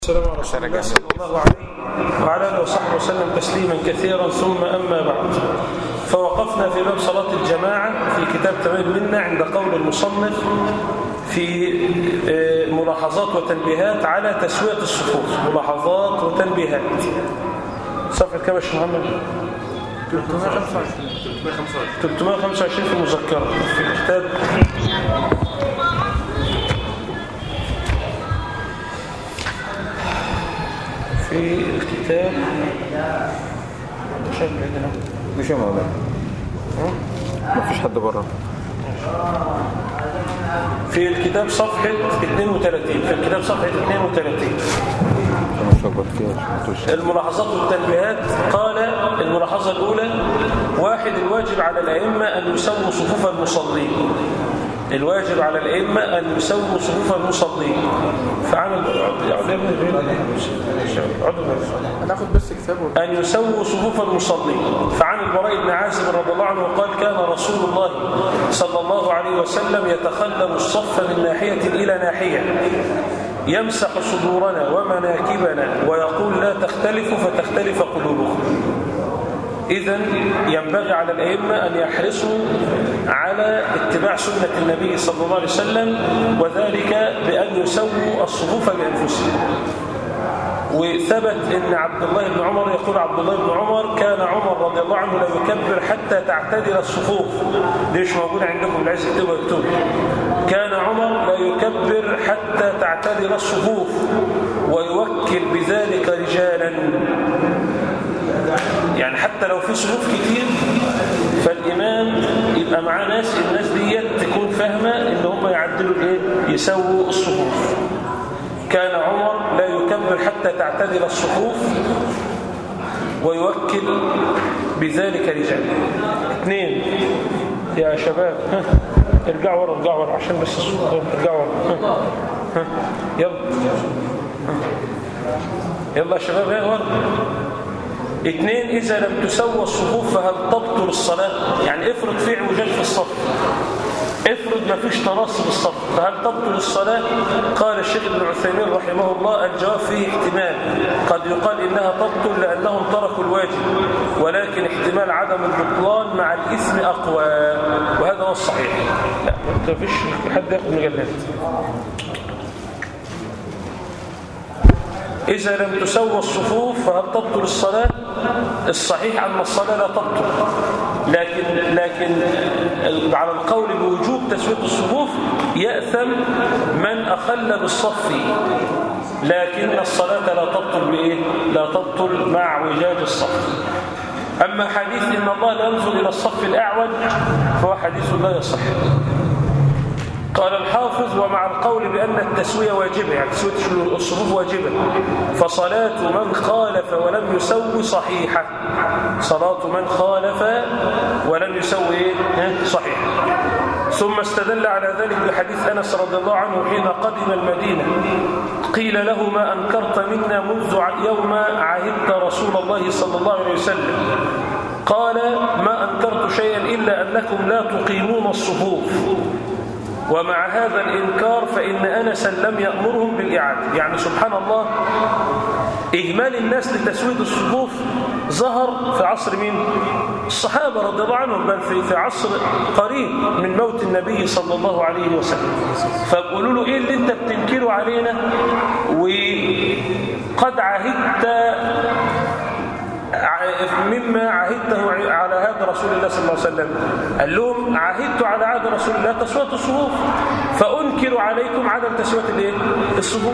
السلام على رسول الله صلى الله عليه وعلى اله وصحبه وسلم تسليما كثيرا ثم اما بعد فوقفنا في باب صلاه الجماعه في كتاب تمام منا عند قول المصنف في ملاحظات وتنبيهات على تسويه الصفوف ملاحظات وتنبيهات صفحه كام يا شيخ محمد 325 في المذكره في الكتاب في الكتاب شايف عندنا مش يا مولانا ما فيش حد بره في الكتاب صفحة 32 في الكتاب صفحة 32 انا شبط فيها الملاحظات والتنبيهات قال الملاحظة الأولى واحد الواجب على الأئمة أن يسووا صفوف المصلين الواجب على الأئمة أن يسووا صفوف المصلين فعمل هناخد بس كتابه أن يسووا صفوف المصلين فعن البراء بن عازب رضي الله عنه قال كان رسول الله صلى الله عليه وسلم يتخلل الصف من ناحية إلى ناحية يمسح صدورنا ومناكبنا ويقول لا تختلفوا فتختلف قلوبكم إذا ينبغي على الأئمة أن يحرصوا على اتباع سنة النبي صلى الله عليه وسلم وذلك بأن يسووا الصفوف بأنفسهم وثبت ان عبد الله بن عمر يقول عبد الله بن عمر كان عمر رضي الله عنه لا يكبر حتى تعتدل الصفوف ليش موجود عندكم العز يكتبوا يكتبوا كان عمر لا يكبر حتى تعتدل الصفوف ويوكل بذلك رجالا يعني حتى لو في صفوف كتير فالإمام يبقى معاه ناس الناس ديت تكون فاهمة ان هم يعدلوا الايه يسووا الصفوف كان عمر لا يكبر حتى تعتدل الصفوف ويوكل بذلك رجال اثنين يا شباب ها ارجعوا ورا ارجعوا ورا عشان بس الصوت ارجعوا ورا ها ها يلا ها. يلا يا شباب يا ورا اثنين إذا لم تسوى الصفوف فهل تبطل الصلاة يعني افرض في اعوجاج في الصف افرض ما فيش تراص في الصف فهل تبطل الصلاة قال الشيخ ابن عثيمين رحمه الله الجواب فيه احتمال قد يقال إنها تبطل لأنهم تركوا الواجب ولكن احتمال عدم البطلان مع الإثم أقوى وهذا هو الصحيح لا ما فيش حد ياخد مجلات إذا لم تسوى الصفوف فهل تبطل الصلاة الصحيح أن الصلاة لا تبطل لكن لكن على القول بوجوب تسوية الصفوف يأثم من أخل بالصف لكن الصلاة لا تبطل بإيه؟ لا تبطل مع اعوجاج الصف أما حديث إن الله لا ينظر إلى الصف الأعوج فهو حديث لا يصح قال الحافظ ومع القول بأن التسوية واجبة يعني تسوية الصفوف واجبة فصلاة من خالف ولم يسوي صحيحة صلاة من خالف ولم يسوي صحيحة ثم استدل على ذلك بحديث أنس رضي الله عنه حين قدم المدينة قيل له ما أنكرت منا منذ يوم عهدت رسول الله صلى الله عليه وسلم قال ما أنكرت شيئا إلا أنكم لا تقيمون الصفوف ومع هذا الإنكار فإن أنسا لم يأمرهم بالإعادة يعني سبحان الله إهمال الناس لتسويد الصفوف ظهر في عصر مين؟ الصحابة رضي الله عنهم بل في, في عصر قريب من موت النبي صلى الله عليه وسلم فبقولوا له إيه اللي أنت بتنكره علينا وقد عهدت مما عهدته على عهد رسول الله صلى الله عليه وسلم قال لهم عهدت على عهد رسول الله تسوية الصفوف فأنكر عليكم عدم تسوية الايه الصفوف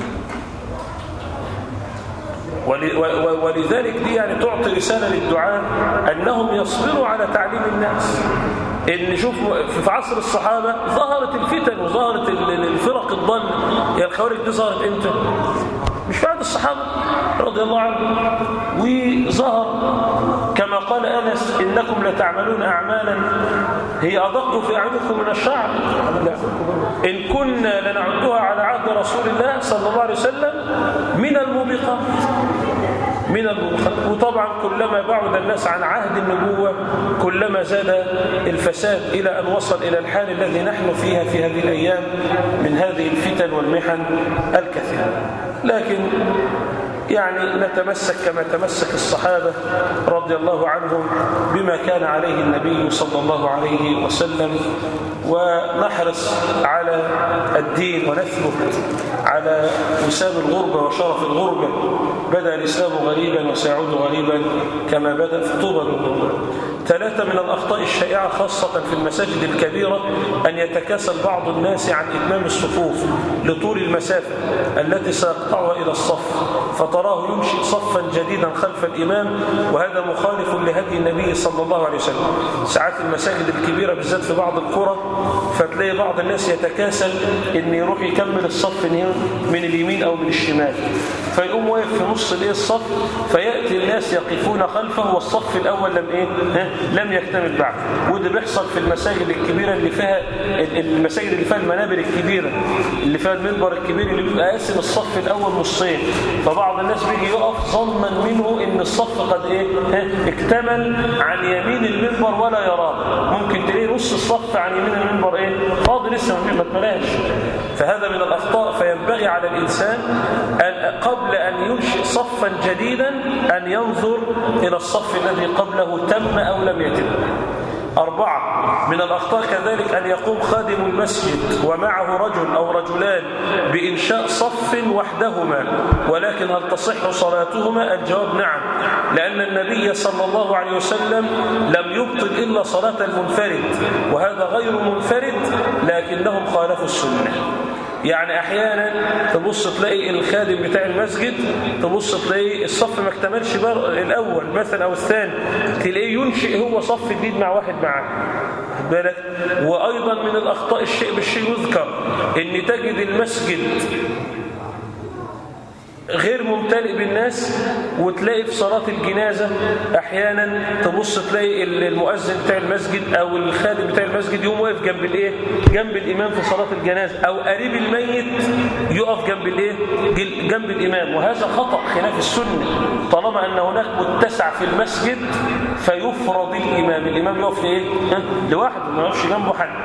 ولذلك دي يعني تعطي رسالة للدعاء أنهم يصبروا على تعليم الناس ان شوف في عصر الصحابة ظهرت الفتن وظهرت الفرق الضال يا الخوارج دي ظهرت امتى مش بعد الصحابة رضي الله عنهم وظهر كما قال أنس إنكم لتعملون أعمالا هي أدق في أعينكم من الشعر لا. إن كنا لنعدها على عهد رسول الله صلى الله عليه وسلم من الموبقات من الموبقات وطبعا كلما بعد الناس عن عهد النبوة كلما زاد الفساد إلى أن وصل إلى الحال الذي نحن فيها في هذه الأيام من هذه الفتن والمحن الكثيرة لكن يعني نتمسك كما تمسك الصحابة رضي الله عنهم بما كان عليه النبي صلى الله عليه وسلم ونحرص على الدين ونثبت على وسام الغربة وشرف الغربة بدأ الإسلام غريبا وسيعود غريبا كما بدأ فطوبى بالغربة ثلاثة من الأخطاء الشائعة خاصة في المساجد الكبيرة أن يتكاسل بعض الناس عن إتمام الصفوف لطول المسافة التي سيقطعها إلى الصف فتراه ينشئ صفا جديدا خلف الإمام وهذا مخالف لهدي النبي صلى الله عليه وسلم ساعات المساجد الكبيرة بالذات في بعض القرى فتلاقي بعض الناس يتكاسل أن يروح يكمل الصف من اليمين أو من الشمال فيقوم واقف في نص الايه الصف فياتي الناس يقفون خلفه والصف الاول لم ايه ها لم يكتمل بعد وده بيحصل في المساجد الكبيره اللي فيها المساجد اللي فيها المنابر الكبيره اللي فيها المنبر الكبير اللي بيبقى قاسم الصف الاول نصين فبعض الناس بيجي يقف ظنا منه ان الصف قد ايه ها اكتمل عن يمين المنبر ولا يراه ممكن تلاقي نص الصف عن يمين المنبر ايه فاضي لسه ما اتملاش فهذا من الاخطاء فينبغي على الانسان أن قبل أن ينشئ صفا جديدا أن ينظر إلى الصف الذي قبله تم أو لم يتم أربعة من الأخطاء كذلك أن يقوم خادم المسجد ومعه رجل أو رجلان بإنشاء صف وحدهما ولكن هل تصح صلاتهما الجواب نعم لأن النبي صلى الله عليه وسلم لم يبطل إلا صلاة المنفرد وهذا غير منفرد لكنهم خالفوا السنة يعني احيانا تبص تلاقي الخادم بتاع المسجد تبص تلاقي الصف ما اكتملش الاول مثلا او الثاني تلاقيه ينشئ هو صف جديد مع واحد معاه بالك وايضا من الاخطاء الشيء بالشيء يذكر ان تجد المسجد غير ممتلئ بالناس وتلاقي في صلاة الجنازة أحيانا تبص تلاقي المؤذن بتاع المسجد أو الخادم بتاع المسجد يقوم واقف جنب الإيه؟ جنب الإمام في صلاة الجنازة أو قريب الميت يقف جنب الإيه؟ جنب الإمام وهذا خطأ خلاف السنة طالما أن هناك متسع في المسجد فيفرض الإمام الإمام يقف إيه؟ لوحده ما يقفش جنبه حد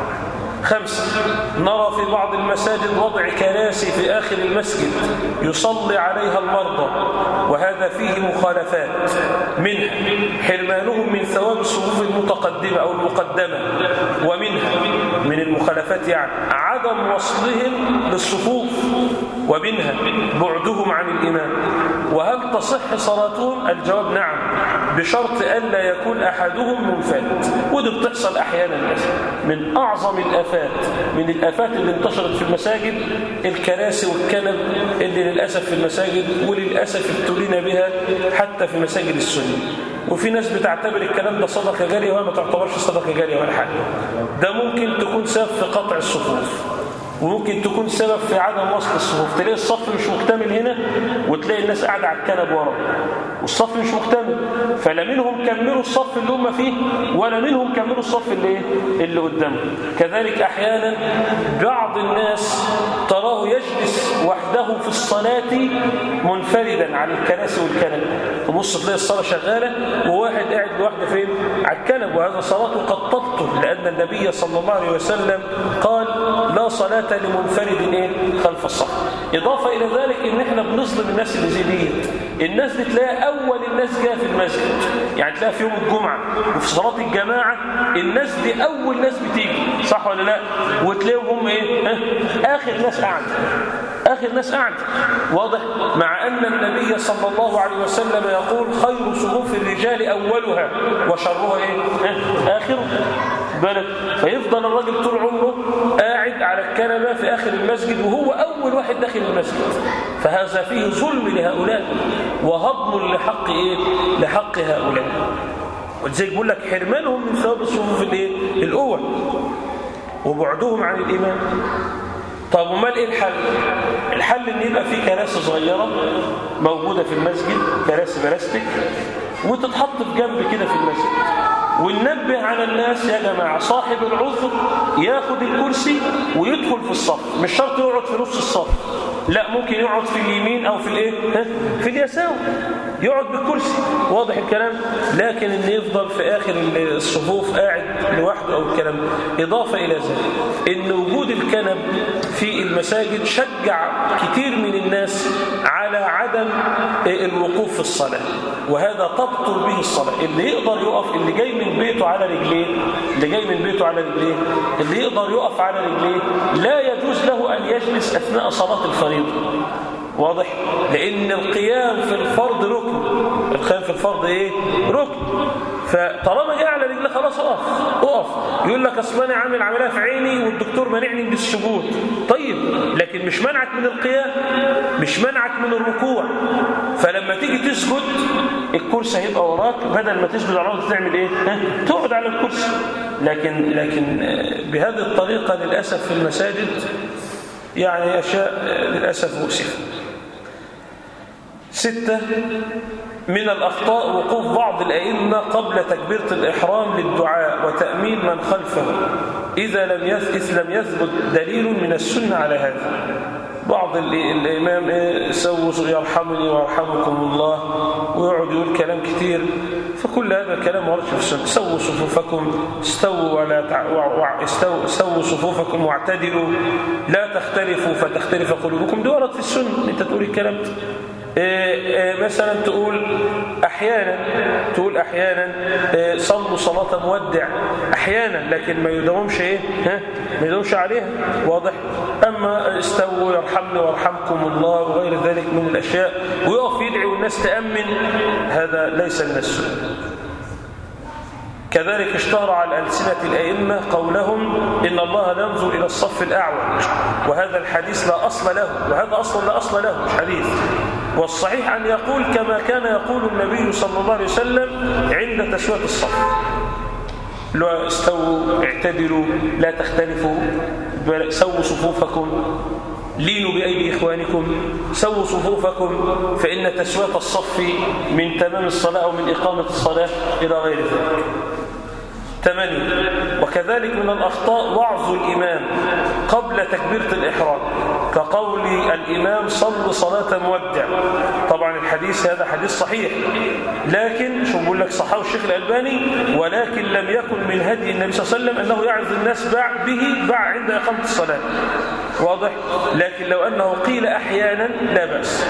خمسة نرى في بعض المساجد وضع كراسي في آخر المسجد يصلي عليها المرضى وهذا فيه مخالفات منها حرمانهم من ثواب الصفوف المتقدمة أو المقدمة ومنها من المخالفات يعني عدم وصلهم للصفوف ومنها بعدهم عن الإمام وهل تصح صلاتهم الجواب نعم بشرط ألا يكون أحدهم منفرد ودي بتحصل أحيانا من أعظم الآفات من الآفات اللي انتشرت في المساجد الكراسي والكنب اللي للأسف في المساجد وللأسف ابتلينا بها حتى في مساجد السنة وفي ناس بتعتبر الكلام ده صدقة جارية وما تعتبرش صدقة جارية ولا حاجة ده ممكن تكون سبب في قطع الصفوف وممكن تكون سبب في عدم وصل الصفوف تلاقي الصف مش مكتمل هنا وتلاقي الناس قاعدة على الكنب ورا والصف مش مكتمل فلا منهم كملوا الصف اللي هم فيه ولا منهم كملوا الصف اللي ايه اللي قدامه كذلك احيانا بعض الناس تراه يجلس وحده في الصلاة منفردا عن الكراسي والكنب تبص تلاقي الصلاة شغالة وواحد قاعد لوحده فين على الكنب وهذا صلاته قد تبطل لأن النبي صلى الله عليه وسلم قال لا صلاة لمنفرد ايه خلف الصف إضافة إلى ذلك إن إحنا بنظلم الناس اللي زي ديت الناس دي تلاقي أول الناس جاء في المسجد يعني تلاقي في يوم الجمعة وفي صلاة الجماعة الناس دي أول ناس بتيجي صح ولا لا وتلاقيهم هم إيه ها؟ آخر ناس قاعدة آخر ناس قاعدة واضح مع أن النبي صلى الله عليه وسلم يقول خير صفوف الرجال أولها وشرها إيه ها؟ آخرها بالك فيفضل الراجل طول عمره قاعد على الكنبة في آخر المسجد وهو أول واحد داخل المسجد فهذا فيه ظلم لهؤلاء وهضم لحق إيه؟ لحق هؤلاء ولذلك بيقول لك حرمانهم من ثواب الصفوف الايه الاول وبعدهم عن الإمام طب ومال ايه الحل الحل ان يبقى في كراسي صغيره موجوده في المسجد كراسي بلاستيك وتتحط في جنب كده في المسجد وننبه على الناس يا جماعه صاحب العذر ياخد الكرسي ويدخل في الصف مش شرط يقعد في نص الصف لا ممكن يقعد في اليمين او في الايه ها؟ في اليسار يقعد بالكرسي واضح الكلام لكن ان يفضل في اخر الصفوف قاعد لوحده او الكلام اضافه الى ذلك ان وجود الكنب في المساجد شجع كتير من الناس على عدم الوقوف في الصلاه وهذا تبطل به الصلاه اللي يقدر يقف اللي جاي من بيته على رجليه اللي جاي من بيته على رجليه اللي يقدر يقف على رجليه لا يجوز له ان يجلس اثناء صلاه الفريضه واضح لان القيام في الفرض ركن القيام في الفرض ايه ركن فطالما جاء على رجله خلاص اقف اقف يقول لك اصل انا عامل عمليه في عيني والدكتور مانعني من السجود طيب لكن مش منعك من القيام مش منعك من الركوع فلما تيجي تسجد الكرسي هيبقى وراك بدل ما تسجد على الارض تعمل ايه ها؟ تقعد على الكرسي لكن لكن بهذه الطريقه للاسف في المساجد يعني اشياء للاسف مؤسفه ستة من الأخطاء وقوف بعض الأئمة قبل تكبيرة الإحرام للدعاء وتأمين من خلفه إذا لم إذ لم يثبت دليل من السنة على هذا بعض الإمام سووا يرحمني ويرحمكم الله ويقعد يقول كلام كتير فكل هذا الكلام ورد في السنة سووا صفوفكم استووا ولا تع... استووا سووا صفوفكم واعتدلوا لا تختلفوا فتختلف قلوبكم دي ورد في السنة انت تقول الكلام ده مثلا تقول احيانا تقول احيانا صلوا صلاه مودع احيانا لكن ما يداومش ايه ها ما يداومش عليها واضح اما استووا يرحمني ويرحمكم الله وغير ذلك من الاشياء ويقف يدعي والناس تامن هذا ليس من السنه كذلك اشتهر على ألسنة الأئمة قولهم إن الله لا ينظر إلى الصف الأعوج وهذا الحديث لا أصل له وهذا أصلا لا أصل له مش حديث والصحيح أن يقول كما كان يقول النبي صلى الله عليه وسلم عند تسوية الصف لا استووا اعتدلوا لا تختلفوا سووا صفوفكم لينوا بأيدي إخوانكم سووا صفوفكم فإن تسوية الصف من تمام الصلاة أو من إقامة الصلاة إلى غير ذلك ثمانية وكذلك من الأخطاء وعظ الإمام قبل تكبيرة الإحرام كقول الإمام صل صلاة مودع طبعا الحديث هذا حديث صحيح لكن شو بقول لك صحاه الشيخ الألباني ولكن لم يكن من هدي النبي صلى الله عليه وسلم أنه يعظ الناس باع به باع عند إقامة الصلاة واضح لكن لو أنه قيل أحيانا لا بأس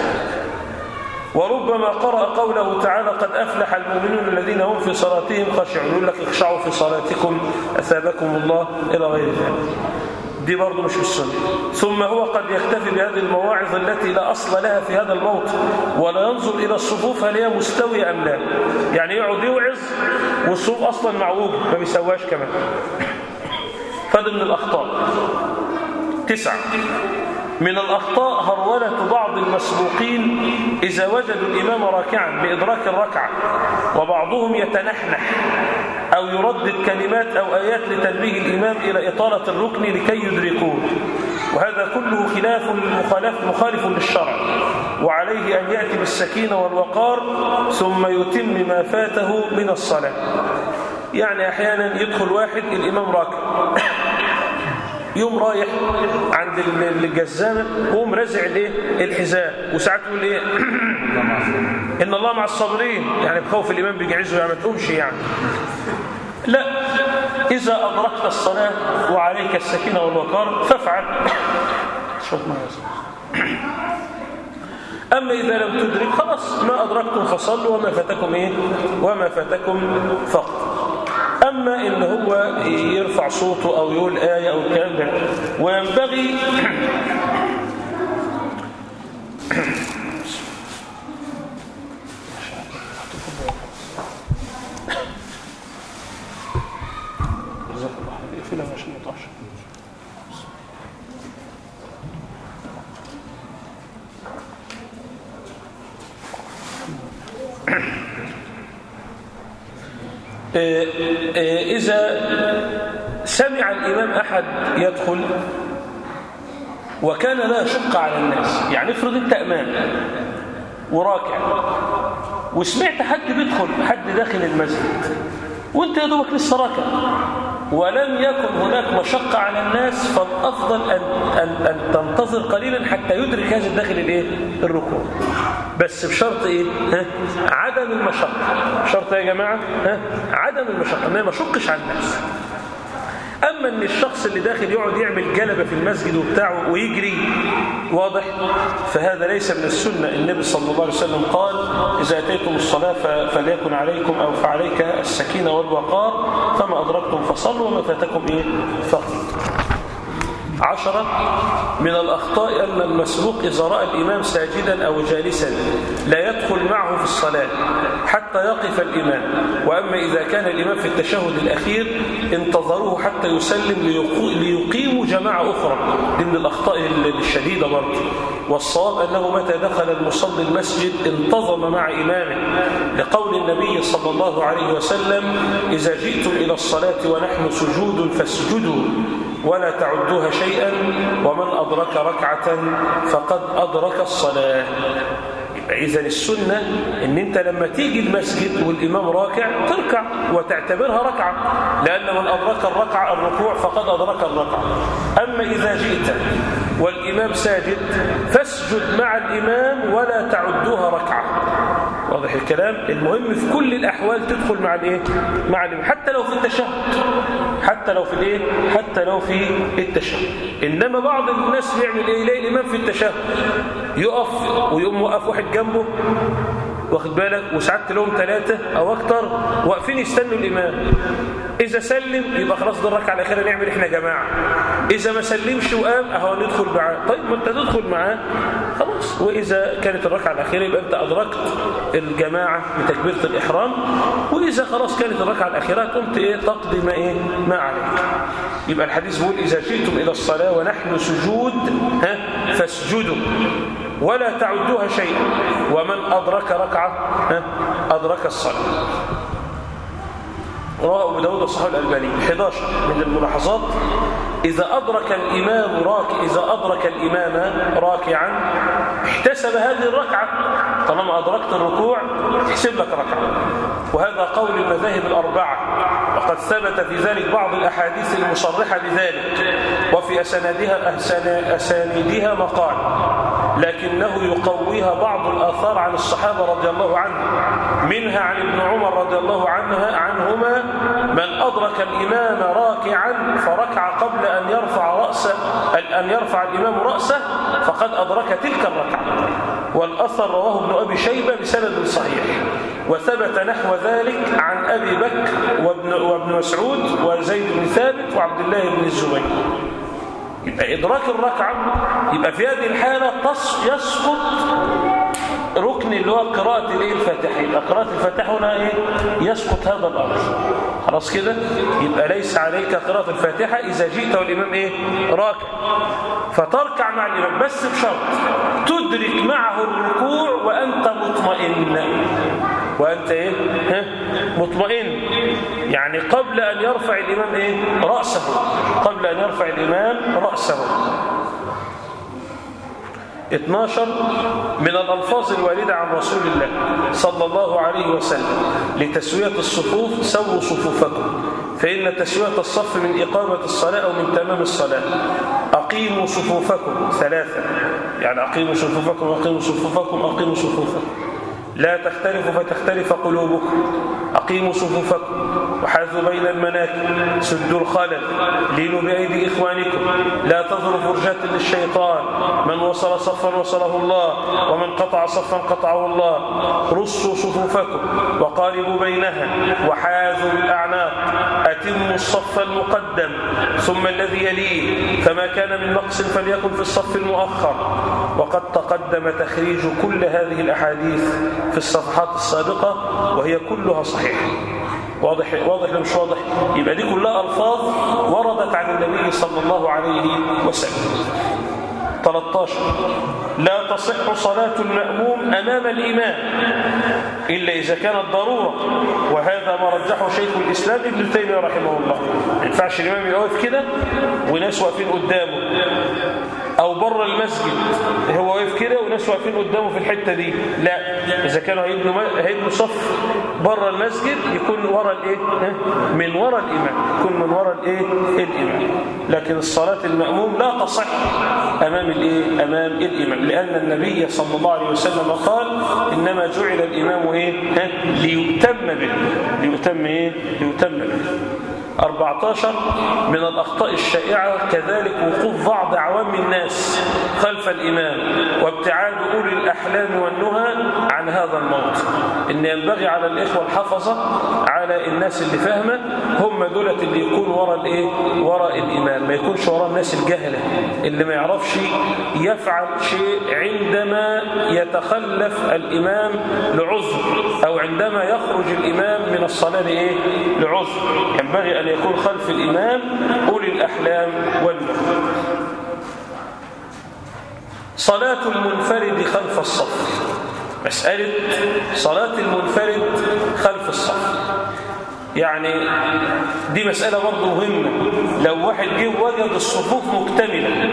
وربما قرأ قوله تعالى قد أفلح المؤمنون الذين هم في صلاتهم خشعون يقول لك اخشعوا في صلاتكم أثابكم الله إلى غير ذلك دي برضه مش في السنة ثم هو قد يكتفي بهذه المواعظ التي لا أصل لها في هذا الموطن ولا ينظر إلى الصفوف هل هي مستوية أم لا يعني يقعد يوعظ والصفوف أصلا معوجة ما بيسواش كمان فده من الأخطاء تسعة من الأخطاء هرولة بعض المسبوقين إذا وجدوا الإمام راكعا بإدراك الركعة وبعضهم يتنحنح أو يردد كلمات أو آيات لتنبيه الإمام إلى إطالة الركن لكي يدركوه وهذا كله خلاف مخالف, مخالف للشرع وعليه أن يأتي بالسكينة والوقار ثم يتم ما فاته من الصلاة يعني أحيانا يدخل واحد الإمام راكع يوم رايح عند الجزامة وقوم رازع الايه الحذاء وساعات يقول ايه ان الله مع الصابرين يعني بخوف الامام بيجعزه يعني ما تقومش يعني لا اذا ادركت الصلاه وعليك السكينه والوقار فافعل شوف ما أما إذا لم تدرك خلاص ما أدركتم فصلوا وما فاتكم إيه وما فاتكم فقط أما إن هو يرفع صوته أو يقول آية أو الكلام ده وينبغي إذا سمع الإمام أحد يدخل وكان لا يشق على الناس يعني افرض انت أمام وراكع وسمعت حد بيدخل حد داخل المسجد وانت يا دوبك لسه راكع ولم يكن هناك مشقة على الناس فالأفضل أن, أن, أن تنتظر قليلا حتى يدرك هذا الداخل الإيه؟ الركوع بس بشرط إيه؟ ها؟ عدم المشقة شرط يا جماعة ها؟ عدم المشقة ما يشقش على الناس أما أن الشخص اللي داخل يقعد يعمل جلبة في المسجد وبتاعه ويجري واضح فهذا ليس من السنة النبي صلى الله عليه وسلم قال إذا أتيتم الصلاة فليكن عليكم أو فعليك السكينة والوقار فما أدركتم فصلوا وما فاتكم إيه فقط عشرة من الأخطاء أن المسبوق إذا رأى الإمام ساجدا أو جالسا لا يدخل معه في الصلاة حتى يقف الإمام وأما إذا كان الإمام في التشهد الأخير انتظروه حتى يسلم ليقيموا جماعة أخرى دي من الأخطاء الشديدة برضه والصواب أنه متى دخل المصلي المسجد انتظم مع إمامه لقول النبي صلى الله عليه وسلم إذا جئتم إلى الصلاة ونحن سجود فاسجدوا ولا تعدوها شيئا ومن أدرك ركعة فقد أدرك الصلاة إذا السنة ان انت لما تيجي المسجد والامام راكع تركع وتعتبرها ركعة لان من ادرك الركعة الركوع فقد ادرك الركعة اما اذا جئت والامام ساجد فاسجد مع الامام ولا تعدوها ركعة واضح الكلام المهم في كل الاحوال تدخل مع الايه مع الامام حتى لو في التشهد حتى لو في الايه حتى لو في التشهد انما بعض الناس بيعمل ايه يلاقي الامام في التشهد يقف ويقوم موقف واحد جنبه واخد بالك وساعات لهم ثلاثة أو أكتر واقفين يستنوا الإمام إذا سلم يبقى خلاص ده الركعة الأخيرة نعمل إحنا جماعة إذا ما سلمش وقام أهو ندخل معاه طيب ما أنت تدخل معاه خلاص وإذا كانت الركعة الأخيرة يبقى أنت أدركت الجماعة بتكبيرة الإحرام وإذا خلاص كانت الركعة الأخيرة قمت إيه تقضي ما إيه ما عليك يبقى الحديث بيقول إذا جئتم إلى الصلاة ونحن سجود ها فاسجدوا ولا تعدوها شيئا ومن أدرك ركعة ها أدرك الصلاة رواه أبو داود الصحابي الألباني 11 من الملاحظات إذا أدرك الإمام راكع إذا أدرك الإمام راكعا احتسب هذه الركعة طالما أدركت الركوع تحسب لك ركعة وهذا قول المذاهب الأربعة وقد ثبت في ذلك بعض الأحاديث المصرحة بذلك وفي أسانيدها أسانيدها مقال لكنه يقويها بعض الآثار عن الصحابة رضي الله عنهم منها عن ابن عمر رضي الله عنها عنهما من أدرك الإمام راكعا فركع قبل أن يرفع رأسه أن يرفع الإمام رأسه فقد أدرك تلك الركعة والأثر رواه ابن أبي شيبة بسند صحيح وثبت نحو ذلك عن أبي بكر وابن, وابن مسعود وزيد بن ثابت وعبد الله بن الزبير يبقى إدراك الركعة يبقى في هذه الحالة يسقط ركن اللي هو قراءة الايه الفاتحة يبقى قراءة الفاتحة هنا ايه يسقط هذا الأمر خلاص كده يبقى ليس عليك قراءة الفاتحة إذا جئت والإمام ايه راكع فتركع مع الإمام بس بشرط تدرك معه الركوع وأنت مطمئن وأنت إيه؟ ها؟ مطمئن يعني قبل أن يرفع الإمام إيه؟ رأسه قبل أن يرفع الإمام رأسه 12 من الألفاظ الواردة عن رسول الله صلى الله عليه وسلم لتسوية الصفوف سووا صفوفكم فإن تسوية الصف من إقامة الصلاة أو من تمام الصلاة أقيموا صفوفكم ثلاثة يعني أقيموا صفوفكم أقيموا صفوفكم أقيموا صفوفكم لا تختلفوا فتختلف قلوبكم أقيموا صفوفكم وحاذوا بين المناكب سدوا الخلل لينوا بأيدي إخوانكم لا تظهروا فرجات للشيطان من وصل صفا وصله الله ومن قطع صفا قطعه الله رصوا صفوفكم وقاربوا بينها وحاذوا بالأعناق أتموا الصف المقدم ثم الذي يليه فما كان من نقص فليكن في الصف المؤخر وقد تقدم تخريج كل هذه الأحاديث في الصفحات السابقة وهي كلها صحيحة واضح واضح مش واضح يبقى دي كلها ألفاظ وردت عن النبي صلى الله عليه وسلم 13 لا تصح صلاة المأموم أمام الإمام إلا إذا كانت ضرورة وهذا ما رجحه شيخ الإسلام ابن تيمية رحمه الله ما ينفعش الإمام يقف كده وناس واقفين قدامه أو او بره المسجد هو واقف كده وناس واقفين قدامه في الحته دي لا اذا كانوا هيبنوا هيبنوا صف بره المسجد يكون ورا الايه من ورا الامام يكون من ورا الايه الامام لكن الصلاه الماموم لا تصح امام الايه امام الامام لان النبي صلى الله عليه وسلم قال انما جعل الامام ايه ليؤتم به ليؤتم ايه ليؤتم به 14 من الأخطاء الشائعة كذلك وقوف بعض عوام الناس خلف الإمام وابتعاد أولي الأحلام والنهى عن هذا الموت إن ينبغي على الإخوة الحفظة على الناس اللي فاهمة هم دولة اللي يكون وراء الإيه؟ وراء الإمام ما يكونش وراء الناس الجهلة اللي ما يعرفش يفعل شيء عندما يتخلف الإمام لعذر أو عندما يخرج الإمام من الصلاة لإيه؟ لعذر ينبغي أن يكون خلف الإمام أولي الأحلام والنهى صلاة المنفرد خلف الصف مسألة صلاة المنفرد خلف الصف يعني دي مسألة برضه مهمة لو واحد جه وجد الصفوف مكتملة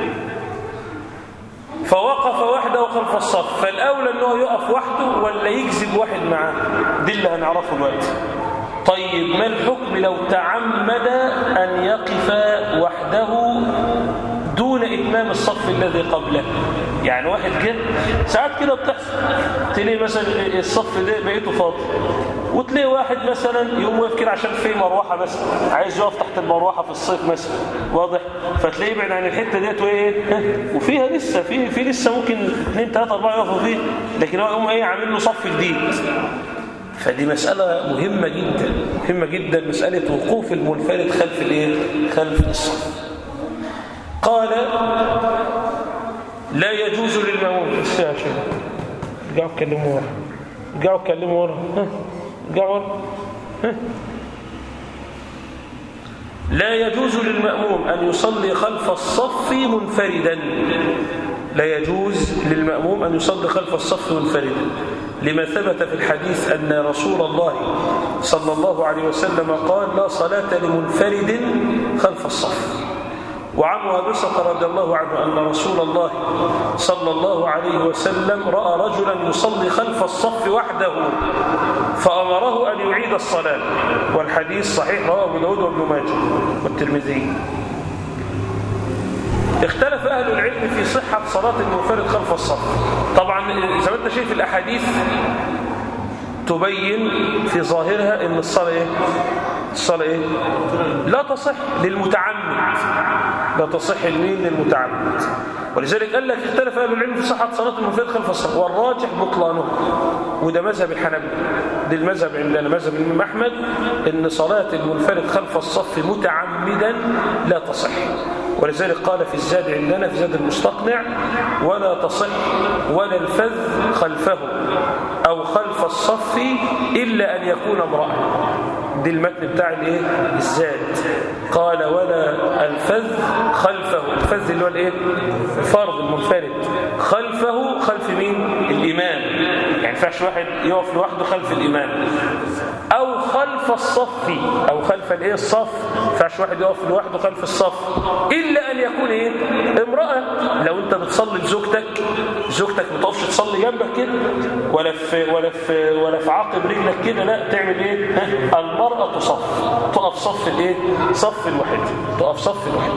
فوقف وحده خلف الصف فالأولى أنه يقف وحده ولا يجذب واحد معاه دي اللي هنعرفه دلوقتي طيب ما الحكم لو تعمد أن يقف وحده دون إتمام الصف الذي قبله يعني واحد كده ساعات كده بتحصل تلاقي مثلا الصف ده بقيته فاضي وتلاقي واحد مثلا يقوم واقف كده عشان في مروحه بس عايز يقف تحت المروحه في الصيف مثلا واضح فتلاقيه يبعد عن الحته ديت وايه وفيها لسه في في لسه ممكن 2 3 4 يقفوا فيه لكن هو يقوم ايه عامل له صف جديد فدي مسألة مهمة جدا مهمة جدا مسألة وقوف المنفرد خلف الايه خلف الصف قال لا يجوز للمأموم يا شيخ رجعوا اتكلموا ورا رجعوا اتكلموا ورا رجعوا ورا لا يجوز للمأموم أن يصلي خلف الصف منفردا لا يجوز للمأموم أن يصلي خلف الصف منفردا لما ثبت في الحديث أن رسول الله صلى الله عليه وسلم قال لا صلاة لمنفرد خلف الصف وعن وابصة رضي الله عنه أن رسول الله صلى الله عليه وسلم رأى رجلا يصلي خلف الصف وحده فأمره أن يعيد الصلاة والحديث صحيح رواه أبو داود وابن ماجه والترمذي اختلف أهل العلم في صحة صلاة المنفرد خلف الصف طبعا زي ما انت شايف الأحاديث تبين في ظاهرها ان الصلاة ايه الصلاة ايه لا تصح للمتعمد لا تصح لمين للمتعمد ولذلك قال لك اختلف اهل العلم في صحة صلاة المنفرد خلف الصف والراجح بطلانه وده مذهب الحنابلة دي المذهب عندنا مذهب الإمام أحمد ان صلاة المنفرد خلف الصف متعمدا لا تصح ولذلك قال في الزاد عندنا في زاد المستقنع ولا تصح ولا الفذ خلفه أو خلف الصف إلا أن يكون امرأة دي المتن بتاع الايه الزاد قال ولا الفذ خلفه الفذ اللي هو الايه فرض المنفرد خلفه خلف مين الامام يعني ينفعش واحد يقف لوحده خلف الامام او خلف الصف او خلف الايه الصف ينفعش واحد يقف لوحده خلف الصف الا ان يكون ايه امراه لو انت بتصلي لزوجتك زوجتك ما تقفش تصلي جنبك كده ولا في ولا في ولا في عقب رجلك كده لا تعمل ايه المراه تصف تقف صف الايه صف الواحد تقف صف الواحد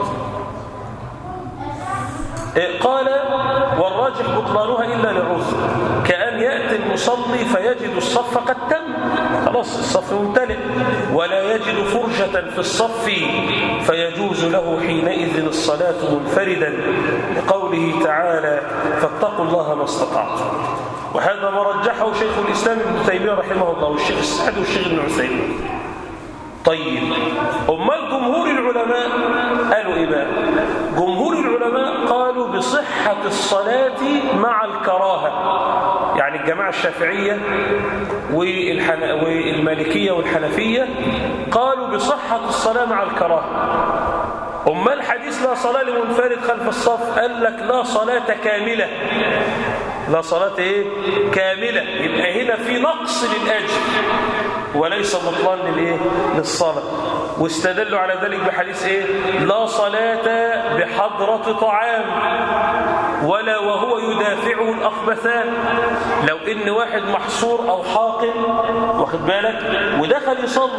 قال والراجح بطلانها إلا لعذر كأن يأتي المصلي فيجد الصف قد تم خلاص الصف ممتلئ ولا يجد فرجة في الصف فيجوز له حينئذ الصلاة منفردا لقوله تعالى فاتقوا الله ما استطعتم وهذا ما رجحه شيخ الإسلام ابن تيمية رحمه الله والشيخ السعد والشيخ ابن عثيمين طيب امال جمهور العلماء قالوا ايه بقى جمهور العلماء قالوا بصحة الصلاة مع الكراهة يعني الجماعة الشافعية والحن... والمالكية والحنفية قالوا بصحة الصلاة مع الكراهة أما الحديث لا صلاة لمنفرد خلف الصف قال لك لا صلاة كاملة لا صلاة ايه كاملة يبقى هنا في نقص للأجر وليس بطلان للايه للصلاة واستدلوا على ذلك بحديث ايه لا صلاة بحضرة طعام ولا وهو يدافعه الأخبثان لو إن واحد محصور أو حاقن واخد بالك ودخل يصلي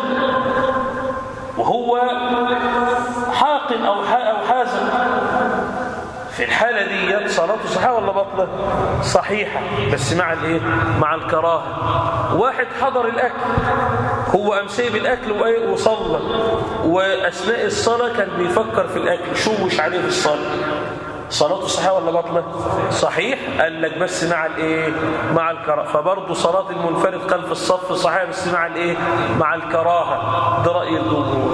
وهو حاقن أو أو حازم في الحالة دي صلاته صحيحة ولا بطلة صحيحة بس مع الايه مع الكراهة واحد حضر الأكل هو قام سايب الأكل وصلى وأثناء الصلاة كان بيفكر في الأكل شوش عليه في الصلاة صلاته صحيحة ولا بطلة صحيح قال لك بس مع الايه مع الكراهه فبرضه صلاة المنفرد خلف الصف صحيحة بس مع الايه مع الكراهة ده رأي الجمهور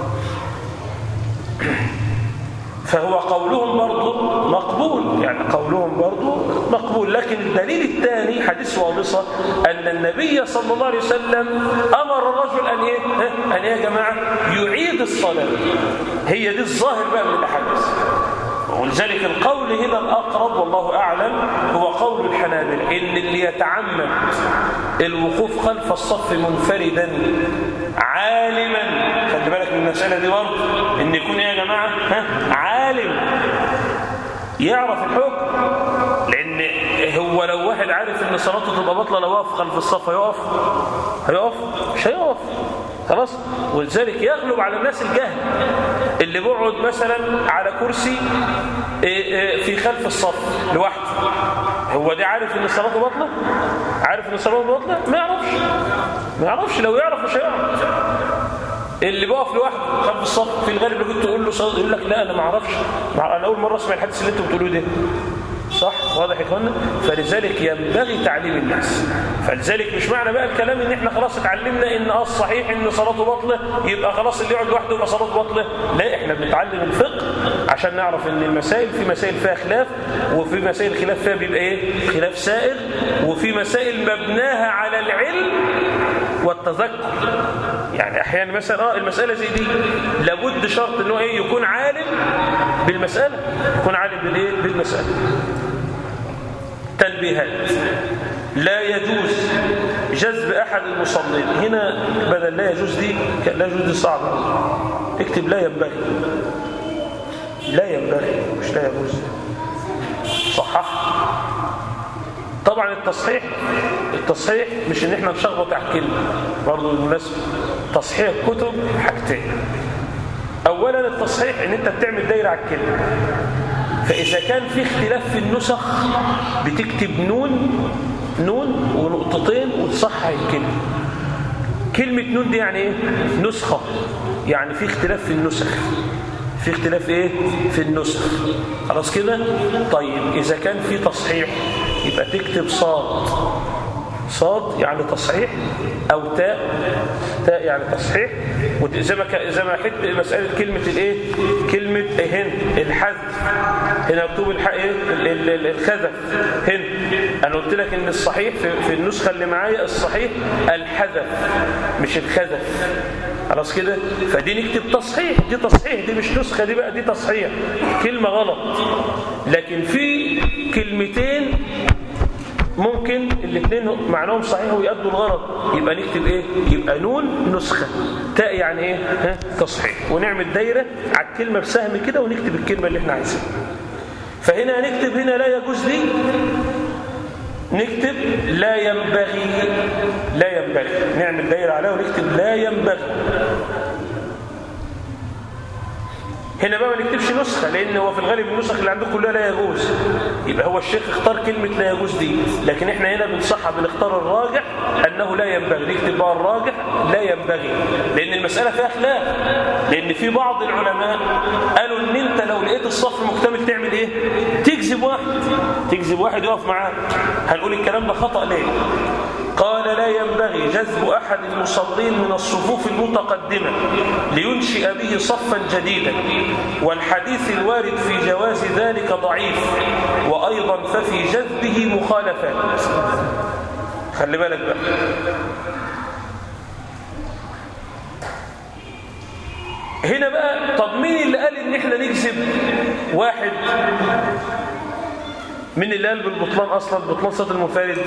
فهو قولهم برضه مقبول يعني قولهم برضه مقبول لكن الدليل الثاني حديث وابصة أن النبي صلى الله عليه وسلم أمر الرجل أن إيه أن إيه يا جماعة يعيد الصلاة هي دي الظاهر بقى من الأحاديث ولذلك القول هنا الأقرب والله أعلم هو قول الحنابل إن اللي يتعمد الوقوف خلف الصف منفردا عالما خلي بالك من المسألة دي برضه إن يكون إيه يا جماعة ها؟ عالم يعرف الحكم لأن هو لو واحد عارف إن صلاته تبقى بطلة لو وقف خلف الصف هيقف هيقف مش هيقف خلاص ولذلك يغلب على الناس الجهل اللي بيقعد مثلا على كرسي في خلف الصف لوحده هو ده عارف ان صلاته باطله عارف ان صلاته باطله ما يعرفش ما يعرفش لو يعرف مش هيعرف اللي بيقف لوحده خلف الصف في الغالب اللي كنت تقول له صلاة يقول لك لا انا ما اعرفش انا اول مره اسمع الحديث اللي انتوا بتقولوه ده صح واضح يا اخوانا فلذلك ينبغي تعليم الناس فلذلك مش معنى بقى الكلام ان احنا خلاص اتعلمنا ان اه الصحيح ان صلاته باطله يبقى خلاص اللي يقعد لوحده يبقى صلاته باطله لا احنا بنتعلم الفقه عشان نعرف ان المسائل في مسائل فيها خلاف وفي مسائل خلاف فيها بيبقى ايه خلاف سائر وفي مسائل مبناها على العلم والتذكر يعني احيانا مثلا اه المساله زي دي لابد شرط ان هو ايه يكون عالم بالمساله يكون عالم بالايه بالمساله تنبيهات لا يجوز جذب احد المصلين هنا بدل لا يجوز دي لا يجوز دي صعبه اكتب لا ينبغي لا ينبغي مش لا يجوز صحح طبعا التصحيح التصحيح مش ان احنا نشخبط على الكلمه برضه بالمناسبه تصحيح كتب حاجتين اولا التصحيح ان انت بتعمل دايره على الكلمه فاذا كان في اختلاف في النسخ بتكتب نون نون ونقطتين وتصحح الكلمه كلمه نون دي يعني ايه نسخه يعني في اختلاف في النسخ في اختلاف ايه في النسخ خلاص كده طيب اذا كان في تصحيح يبقى تكتب صاد صاد يعني تصحيح او تاء تاء يعني تصحيح زي ما زي ما حت مساله كلمه الايه كلمه هن الحذف هنا مكتوب الح... ايه الخذف هن انا قلت لك ان الصحيح في, في النسخه اللي معايا الصحيح الحذف مش الخذف خلاص كده فدي نكتب تصحيح دي تصحيح دي مش نسخه دي بقى دي تصحيح كلمه غلط لكن في كلمتين ممكن الاثنين معناهم صحيح ويأدوا الغرض يبقى نكتب ايه يبقى نون نسخة تاء يعني ايه ها تصحيح ونعمل دايرة على الكلمة بسهم كده ونكتب الكلمة اللي احنا عايزينها فهنا هنكتب هنا لا يجوز دي نكتب لا ينبغي لا ينبغي نعمل دايرة عليها ونكتب لا ينبغي هنا بقى ما نكتبش نسخة لأن هو في الغالب النسخ اللي عندكم كلها لا يجوز يبقى هو الشيخ اختار كلمة لا يجوز دي لكن احنا هنا بنصحها بنختار الراجح أنه لا ينبغي نكتب بقى الراجح لا ينبغي لأن المسألة فيها خلاف لأن في بعض العلماء قالوا إن أنت لو لقيت الصف مكتمل تعمل إيه؟ تجذب واحد تجذب واحد يقف معاك هنقول الكلام ده خطأ ليه؟ قال لا ينبغي جذب أحد المصلين من الصفوف المتقدمة لينشئ به صفا جديدا والحديث الوارد في جواز ذلك ضعيف وأيضا ففي جذبه مخالفات خلي بالك بقى هنا بقى طب مين اللي قال ان احنا نجذب واحد مين اللي قال بالبطلان اصلا بطلان صوت المنفرد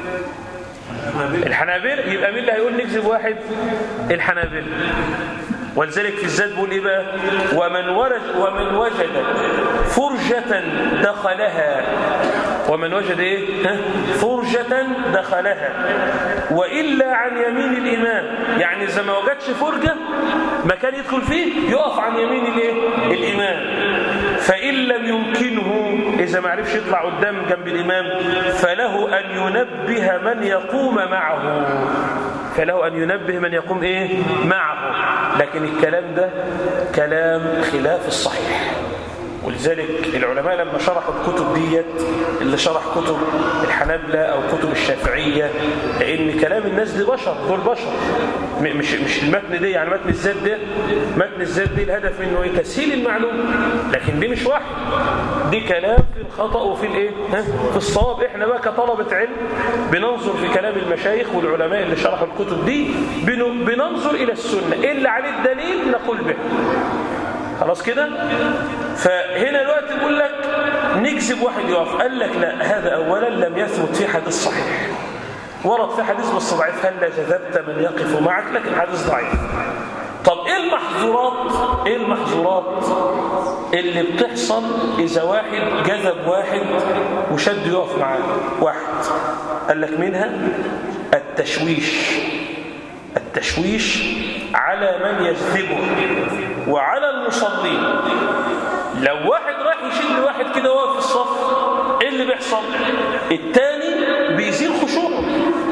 الحنابل يبقى مين اللي هيقول نكذب واحد الحنابل ولذلك في الزاد بيقول ايه بقى ومن وجد ومن وجد فرجة دخلها ومن وجد ايه ها؟ فرجة دخلها وإلا عن يمين الإمام يعني إذا ما وجدش فرجة مكان يدخل فيه يقف عن يمين الايه الإمام فإن لم يمكنه إذا ما عرفش يطلع قدام جنب الإمام فله أن ينبه من يقوم معه فله أن ينبه من يقوم إيه معه لكن الكلام ده كلام خلاف الصحيح ولذلك العلماء لما شرحوا الكتب ديت اللي شرح كتب الحنابلة أو كتب الشافعية لأن كلام الناس دي بشر دول بشر م- مش مش المتن دي يعني متن الذات ده متن الذات دي الهدف منه ايه تسهيل المعلومة لكن دي مش واحد دي كلام في الخطأ وفي الايه ها؟ في الصواب احنا بقى كطلبة علم بننظر في كلام المشايخ والعلماء اللي شرحوا الكتب دي بن- بننظر إلى السنة إيه اللي عليه الدليل نقول به خلاص كده فهنا الوقت بيقول لك نكذب واحد يقف قال لك لا هذا اولا لم يثبت في حديث صحيح ورد في حديث بس ضعيف هل جذبت من يقف معك لكن حديث ضعيف طب ايه المحظورات ايه المحظورات اللي بتحصل اذا واحد جذب واحد وشد يقف معاه واحد قال لك منها التشويش التشويش على من يجذبه وعلى المصلين لو واحد راح يشيل واحد كده واقف في الصف ايه اللي بيحصل التاني بيزيل خشوعه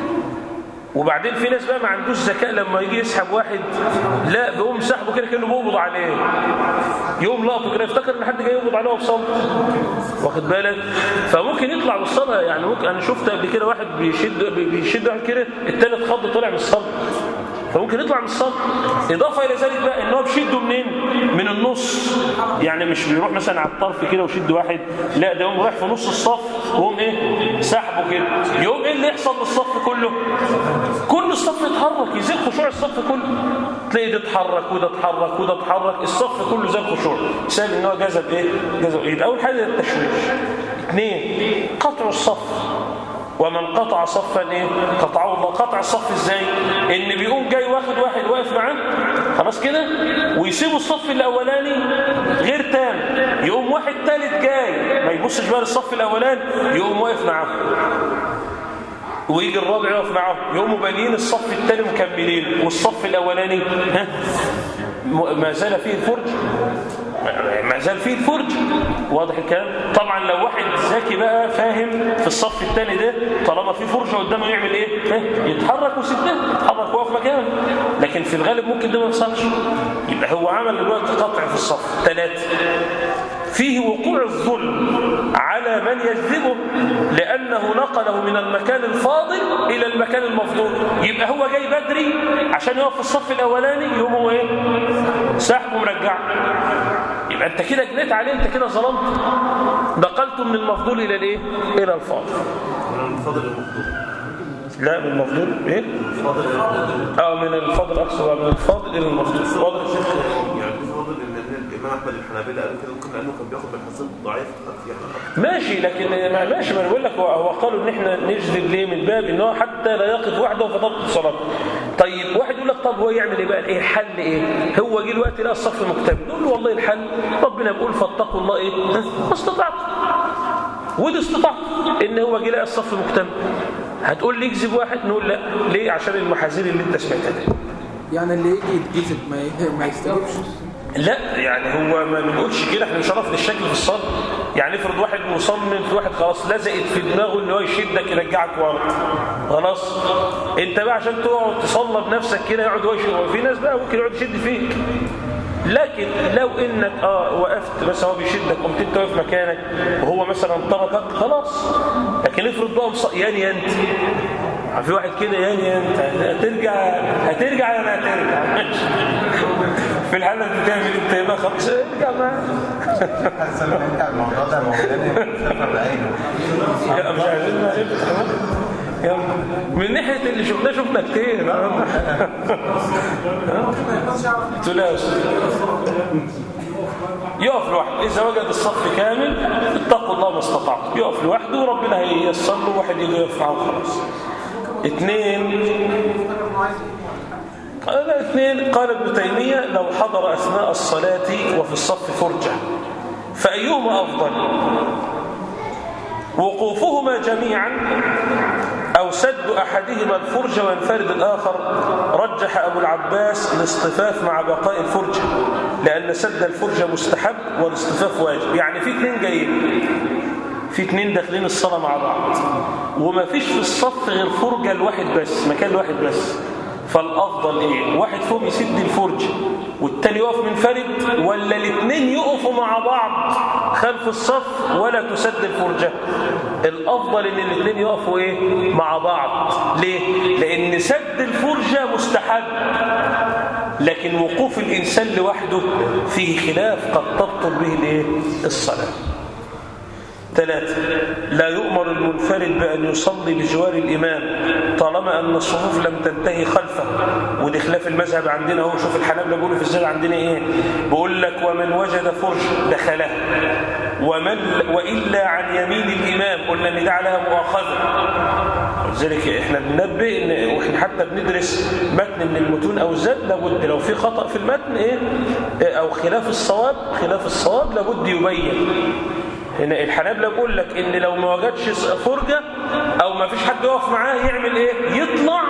وبعدين في ناس بقى ما عندوش ذكاء لما يجي يسحب واحد لا بيقوم سحبه كده كانه بيقبض عليه يقوم لقطه كده يفتكر ان حد جاي يقبض عليه وبصلي واخد بالك فممكن يطلع من الصلاه يعني ممكن انا شفت قبل كده واحد بيشد بيشد واحد كده التالت خض طلع من الصلاه فممكن يطلع من الصف إضافة إلى ذلك بقى إن هو بيشده منين؟ من النص يعني مش بيروح مثلا على الطرف كده ويشد واحد لا ده يقوم رايح في نص الصف ويقوم إيه؟ سحبه كده يقوم إيه اللي يحصل للصف كله؟ كل الصف يتحرك يزيد خشوع الصف كله تلاقي ده اتحرك وده اتحرك وده اتحرك الصف كله زي الخشوع بسبب إن هو جذب إيه؟ جذب إيه؟ أول حاجة التشويش اثنين قطع الصف ومن قطع صفا ايه قطعه الله قطع الصف ازاي ان بيقوم جاي واخد واحد واقف معاه خلاص كده ويسيبوا الصف الاولاني غير تام يقوم واحد ثالث جاي ما يبصش بقى للصف الاولاني يقوم واقف معاه ويجي الرابع يقف معاه يقوموا بانيين الصف الثاني مكملين والصف الاولاني ها ما زال فيه الفرج ما زال فيه الفرج واضح الكلام طبعا لو واحد ذكي بقى فاهم في الصف الثاني ده طالما في فرجه قدامه يعمل ايه يتحرك ويسيبها يتحرك ويقف مكانه لكن في الغالب ممكن ده ما يحصلش يبقى هو عمل دلوقتي قطع في الصف ثلاثه فيه وقوع الظلم على من يجذبه لأنه نقله من المكان الفاضل إلى المكان المفضول يبقى هو جاي بدري عشان يقف في الصف الأولاني يقوم هو إيه سحبه مرجعه يبقى أنت كده جنيت عليه أنت كده ظلمت نقلته من المفضول إلى الإيه إلى الفاضل من الفضل المفضول لا من المفضول إيه الفضل المفضول أو من الفضل أقصد من الفاضل إلى المفضول واضح يعني الفضل ان الامام احمد الحنابلة قالوا كده ممكن لانه كان بياخد بالحصيل ضعيف يعني ماشي لكن ما ماشي ما انا بقول لك هو هو قالوا ان احنا نجذب ليه من باب ان هو حتى لا يقف وحده فتبطل الصلاه طيب واحد يقول لك طب هو يعمل ايه بقى ايه الحل ايه هو جه الوقت لقى الصف مكتمل نقول له والله الحل ربنا بيقول فاتقوا الله ايه ها؟ ما استطعت ودي استطاعت ان هو جه لقى الصف مكتمل هتقول لي يكذب واحد نقول لا ليه عشان المحاذير اللي انت سمعتها دي يعني اللي يجي يتجذب ما ي- ما يستجيبش لا يعني هو ما بنقولش كده احنا مش هنعرف للشكل في الصدر يعني افرض واحد مصمم في واحد خلاص لزقت في دماغه ان هو يشدك يرجعك ورا خلاص انت بقى عشان تقعد تصلب نفسك كده يقعد هو يشد في ناس بقى ممكن يقعد يشد فيك لكن لو انك اه وقفت بس هو بيشدك قمت انت واقف مكانك وهو مثلا تركك خلاص لكن افرض بقى مص- ياني انت في واحد كده ياني انت هترجع هترجع ولا هترجع في الحالة دي تعمل انت يبقى خلاص ارجع معاه حاسس ان انت الموضوع ده مولانا سافر بعينه لا، مش عايزين نعرف. يلا. من ناحية اللي شفناه شفنا كتير قلت له يا أستاذ. يقف لوحده إذا وجد الصف كامل اتقوا الله ما استطعتم يقف لوحده وربنا هييسر له واحد يجي يقف معاه خلاص اثنين قال اثنين قال ابن تيمية لو حضر أثناء الصلاة وفي الصف فرجة فأيهما أفضل وقوفهما جميعا أو سد أحدهما الفرجة وينفرد الآخر رجح أبو العباس الاصطفاف مع بقاء الفرجة لأن سد الفرجة مستحب والاصطفاف واجب يعني في اتنين جايين في اتنين داخلين الصلاة مع بعض وما فيش في الصف غير فرجة الواحد بس مكان الواحد بس فالأفضل إيه واحد فيهم يسد الفرجة والتاني يقف منفرد ولا الاثنين يقفوا مع بعض خلف الصف ولا تسد الفرجة الأفضل إن الاثنين يقفوا إيه مع بعض ليه لأن سد الفرجة مستحب لكن وقوف الإنسان لوحده فيه خلاف قد تبطل به الإيه الصلاة ثلاثة لا يؤمر المنفرد بأن يصلي بجوار الإمام طالما أن الصفوف لم تنتهي خلفه ودي خلاف المذهب عندنا هو شوف الحنابلة بيقولوا في الزاد عندنا إيه بيقول لك ومن وجد فرج دخله ومن وإلا عن يمين الإمام قلنا ان ده عليها مؤاخذة لذلك احنا بننبه ان واحنا حتى بندرس متن من المتون او الزاد لابد لو في خطأ في المتن ايه او خلاف الصواب خلاف الصواب لابد يبين هنا الحنابلة بيقول لك ان لو ما وجدش فرجة او ما فيش حد يقف معاه يعمل ايه يطلع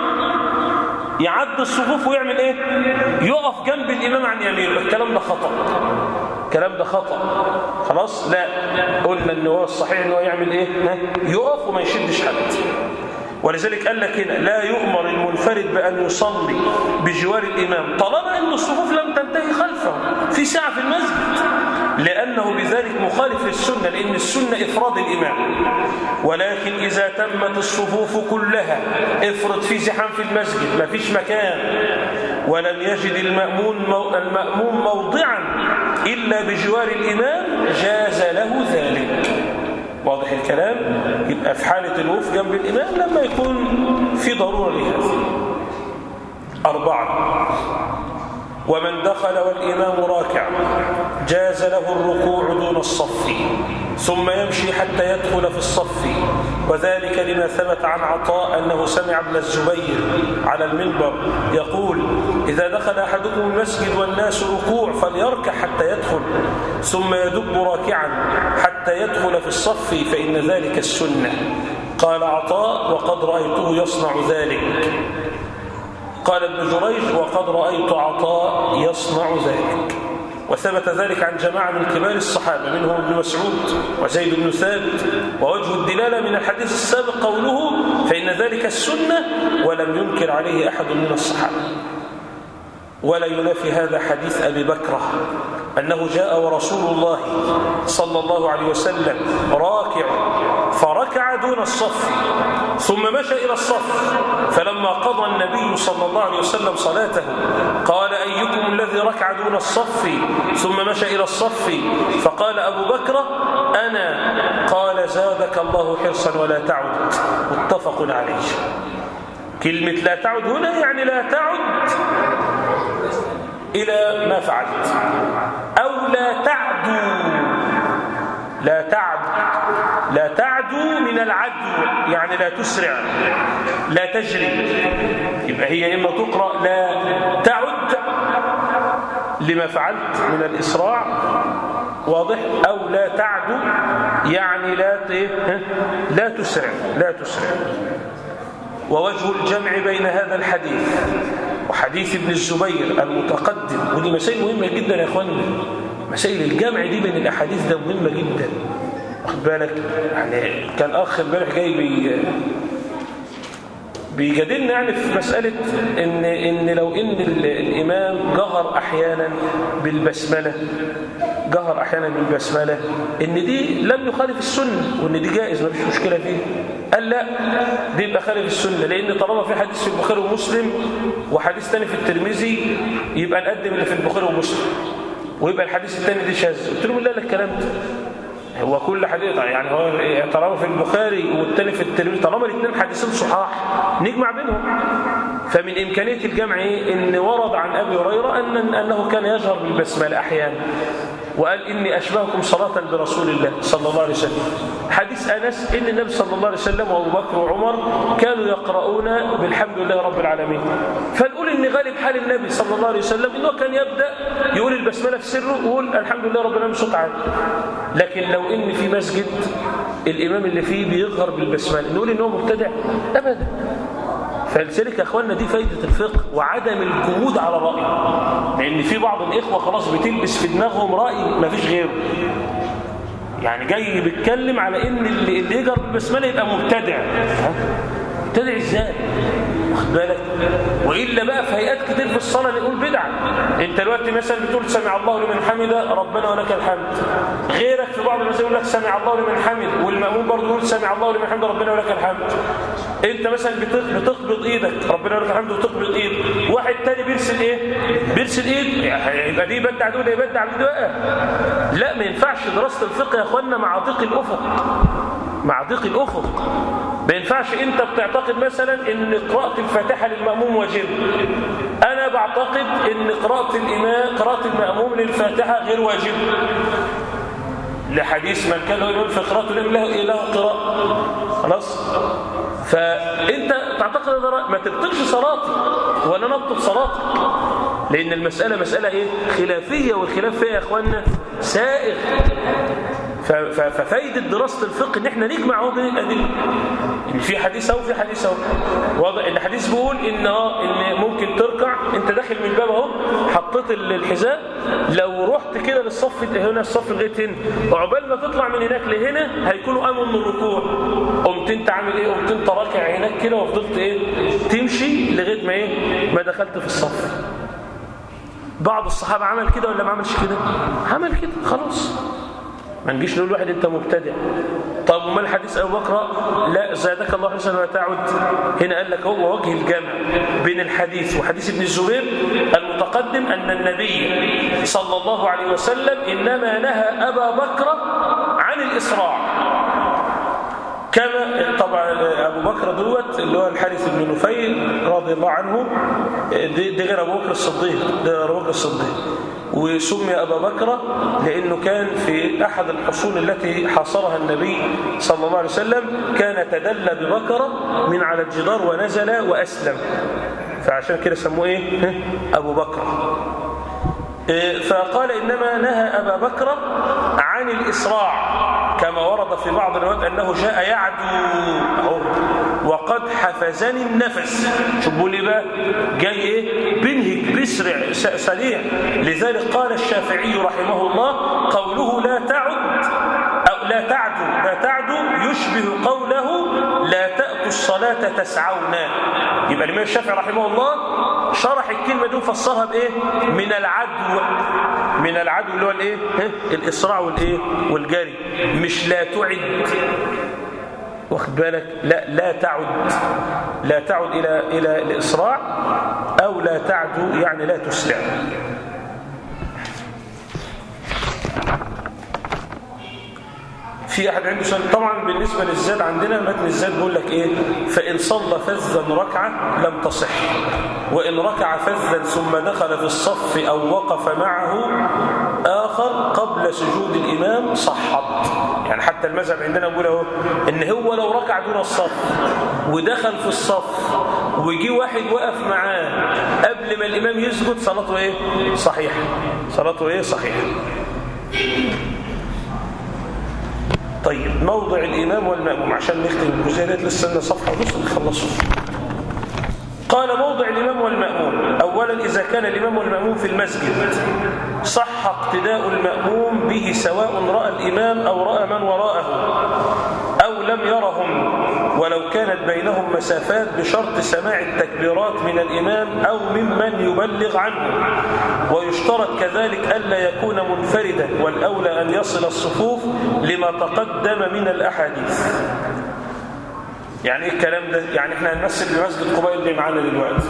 يعد الصفوف ويعمل ايه يقف جنب الامام عن يمينه الكلام ده خطأ الكلام ده خطأ خلاص لا قلنا ان هو الصحيح ان هو يعمل ايه يقف وما يشدش حد ولذلك قال لك هنا لا يؤمر المنفرد بأن يصلي بجوار الإمام طالما أن الصفوف لم تنتهي خلفه في ساعة في المسجد لأنه بذلك مخالف للسنة لأن السنة إفراد الإمام ولكن إذا تمت الصفوف كلها افرض في زحام في المسجد ما فيش مكان ولم يجد المأمون مو المأموم موضعا إلا بجوار الإمام جاز له ذلك واضح الكلام يبقى في حالة الوقوف جنب الإمام لما يكون في ضرورة لهذا أربعة ومن دخل والإمام راكع جاز له الركوع دون الصف ثم يمشي حتى يدخل في الصف وذلك لما ثبت عن عطاء أنه سمع ابن الزبير على المنبر يقول إذا دخل أحدكم المسجد والناس ركوع فليركع حتى يدخل ثم يدب راكعا حتى يدخل في الصف فإن ذلك السنة قال عطاء وقد رأيته يصنع ذلك قال ابن جريج وقد رأيت عطاء يصنع ذلك وثبت ذلك عن جماعة من كبار الصحابة منهم ابن مسعود وزيد بن ثابت ووجه الدلالة من الحديث السابق قوله فإن ذلك السنة ولم ينكر عليه أحد من الصحابة ولا ينافي هذا حديث أبي بكرة أنه جاء ورسول الله صلى الله عليه وسلم راكع فركع دون الصف ثم مشى إلى الصف فلما قضى النبي صلى الله عليه وسلم صلاته قال أيكم الذي ركع دون الصف ثم مشى إلى الصف فقال أبو بكر أنا قال زادك الله حرصا ولا تعد متفق عليه كلمة لا تعد هنا يعني لا تعد إلى ما فعلت أو لا تعدو لا تعد لا تعدو من العدو يعني لا تسرع لا تجري يبقى هي إما تقرأ لا تعد لما فعلت من الإسراع واضح أو لا تعدو يعني لا لا تسرع لا تسرع ووجه الجمع بين هذا الحديث وحديث ابن الزبير المتقدم ودي مسائل مهمة جدا يا اخواني مسائل الجمع دي بين الأحاديث ده مهمة جدا واخد بالك يعني كان أخ امبارح جاي بي بيجادلنا يعني في مسألة إن, إن لو إن الإمام جهر أحيانا بالبسملة جهر أحيانا بالبسملة إن دي لم يخالف السنة وإن دي جائز ما فيش مشكلة فيه قال لا دي يبقى خالف السنة لأن طالما في حديث في البخاري ومسلم وحديث تاني في الترمذي يبقى نقدم اللي في البخاري ومسلم ويبقى الحديث الثاني دي شاذ قلت له لا الكلام ده هو كل حديث يعني هو طالما في البخاري والتاني في الترمذي طالما الاثنين حديثين صحاح نجمع بينهم فمن إمكانية الجمع إيه؟ إن ورد عن أبي هريرة أن أنه كان يجهر بالبسملة أحيانا وقال إني أشبهكم صلاة برسول الله صلى الله عليه وسلم حديث أنس إن النبي صلى الله عليه وسلم وأبو بكر وعمر كانوا يقرؤون بالحمد لله رب العالمين فنقول إن غالب حال النبي صلى الله عليه وسلم إنه كان يبدأ يقول البسملة في سره ويقول الحمد لله رب العالمين بصوت عالي لكن لو إن في مسجد الإمام اللي فيه بيظهر بالبسملة نقول إنه مبتدع أبدا فلذلك يا اخواننا دي فايدة الفقه وعدم الجمود على الرأي لأن في بعض الإخوة خلاص بتلبس في دماغهم رأي ما فيش غيره يعني جاي بيتكلم على ان اللي, اللي يجر بالبسمله يبقى مبتدع ها؟ مبتدع ازاي واخد بالك والا بقى في هيئات كتير في الصلاه نقول بدعه انت دلوقتي مثلا بتقول سمع الله لمن حمده ربنا ولك الحمد غيرك في بعض الناس يقول لك سمع الله لمن حمد والمامون برضه يقول سمع الله لمن حمده ربنا ولك الحمد انت مثلا بت- بتقبض ايدك ربنا ولك الحمد وتقبض ايد واحد تاني بيرسل ايه بيرسل ايد يعني يبقى دي يبدع دول يبدع دول بقى لا ما ينفعش دراسه الفقه يا اخوانا مع ضيق الافق مع ضيق الافق ما ينفعش انت بتعتقد مثلا ان قراءه الفاتحه للماموم واجب انا بعتقد ان قراءه الامام قراءه الماموم للفاتحه غير واجب لحديث من كان له إمام في قراءته الإمام له له قراءة خلاص فأنت تعتقد هذا رأي ما تبطلش صلاتي ولا نبطل صلاتك لأن المسألة مسألة إيه خلافية والخلاف فيها يا إخواننا سائغ ف- ف- ففايدة دراسة الفقه إن إحنا نجمع هو بين الأدلة إن في حديث أهو في حديث أهو واضح إن الحديث بيقول إن آه إن ممكن تركع أنت داخل من الباب أهو حطيت ال- الحذاء لو رحت كده للصف هنا الصف لغاية هنا وعقبال ما تطلع من هناك لهنا هيكونوا قاموا من الركوع قمت أنت عامل إيه قمت أنت راكع هناك كده وفضلت إيه تمشي لغاية ما إيه ما دخلت في الصف بعض الصحابة عمل كده ولا ما عملش كده عمل كده خلاص ما نجيش نقول واحد انت مبتدع طب وما الحديث ابو بكر لا زادك الله حسنا ولا تعد هنا قال لك هو وجه الجمع بين الحديث وحديث ابن الزبير المتقدم ان النبي صلى الله عليه وسلم انما نهى ابا بكر عن الاسراع كما طبعا ابو بكر دوت اللي هو الحارث بن نفيل رضي الله عنه دي, دي غير ابو بكر الصديق ده ابو بكر الصديق وسمي ابا بكر لانه كان في احد الحصون التي حاصرها النبي صلى الله عليه وسلم كان تدلى ببكره من على الجدار ونزل واسلم فعشان كده سموه ايه ابو بكر فقال إنما نهى أبا بكر عن الإسراع كما ورد في بعض الروايات أنه جاء يعدو أهو وقد حفزني النفس شوفوا لي بقى جاي إيه بنهج بيسرع س- سريع لذلك قال الشافعي رحمه الله قوله لا تعد أو لا تعدو لا تعدو يشبه قوله لا تأتوا الصلاة تسعون يبقى الإمام الشافعي رحمه الله شرح الكلمة دي وفسرها بإيه من العدو من العدو اللي هو الإيه ها؟ الإسراع والإيه والجري مش لا تعد واخد بالك لا لا تعد لا تعد إلى إلى الإسراع أو لا تعدو يعني لا تسرع في احد عنده سؤال طبعا بالنسبه للزاد عندنا متن الزاد بيقول لك ايه فان صلى فذا ركعه لم تصح وان ركع فذا ثم دخل في الصف او وقف معه اخر قبل سجود الامام صحت يعني حتى المذهب عندنا بيقول اهو ان هو لو ركع دون الصف ودخل في الصف ويجي واحد وقف معاه قبل ما الامام يسجد صلاته ايه صحيحه صلاته ايه صحيحه طيب موضع الإمام والمأموم عشان نختم الجزئية ديت لسه لنا صفحة ونص نخلصه قال موضع الإمام والمأموم أولا إذا كان الإمام والمأموم في المسجد صح اقتداء المأموم به سواء رأى الإمام أو رأى من وراءه أو لم يرهم ولو كانت بينهم مسافات بشرط سماع التكبيرات من الإمام أو ممن يبلغ عنه ويشترط كذلك ألا يكون منفردا والأولى أن يصل الصفوف لما تقدم من الأحاديث يعني ايه الكلام ده يعني احنا هنمثل بمسجد قباء اللي معانا دلوقتي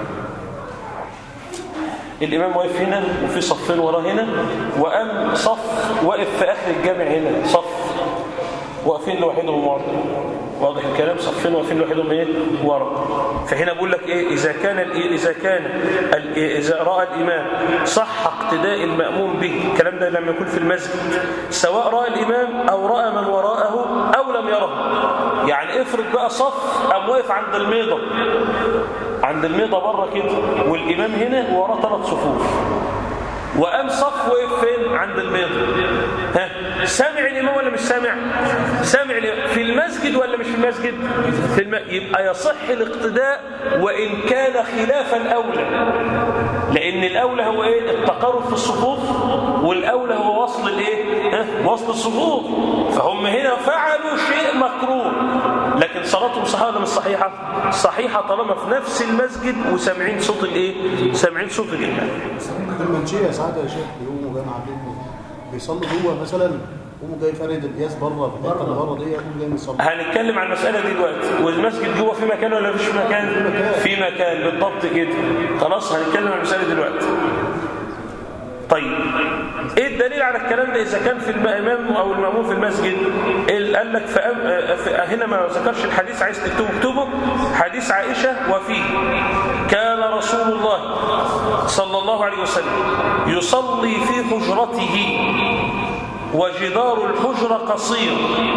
الامام واقف هنا وفي صفين وراه هنا وقام صف واقف في اخر الجامع هنا صف واقفين لوحدهم مرة واضح الكلام صفين واقفين لوحدهم ايه ورا فهنا بقول لك ايه اذا كان ال- اذا كان ال- اذا راى الامام صح اقتداء الماموم به الكلام ده لما يكون في المسجد سواء راى الامام او راى من وراءه او لم يره يعني افرض بقى صف قام واقف عند الميضه عند الميضه بره كده والامام هنا وراه ثلاث صفوف وقام صف وقف فين عند الميضة ها سامع الإمام ولا مش سامع سامع الإمام في المسجد ولا مش في المسجد في الم... يبقى يصح الاقتداء وإن كان خلاف الأولى لأن الأولى هو إيه التقارب في الصفوف والأولى هو وصل الإيه ها وصل الصفوف فهم هنا فعلوا شيء مكروه لكن صلاتهم صحيحة ولا مش صحيحة صحيحة طالما في نفس المسجد وسامعين صوت الإيه سامعين صوت الإمام بس ممكن المنشيه ساعات يا شيخ يقوموا جاي معدين بيصلوا جوه مثلا يقوموا جاي فارد القياس بره في الحته اللي بره دي يقوموا جاي يصلي هنتكلم عن المسألة دي دلوقتي والمسجد جوه في مكان ولا مفيش مكان في مكان بالضبط كده خلاص هنتكلم عن المسألة دي دلوقتي طيب ايه الدليل على الكلام ده اذا كان في الامام او المامون في المسجد ال- قال لك فأم آه، ف- هنا ما ذكرش الحديث عايز تكتبه اكتبه حديث عائشه وفيه كان رسول الله صلى الله عليه وسلم يصلي في حجرته وجدار الحجره قصير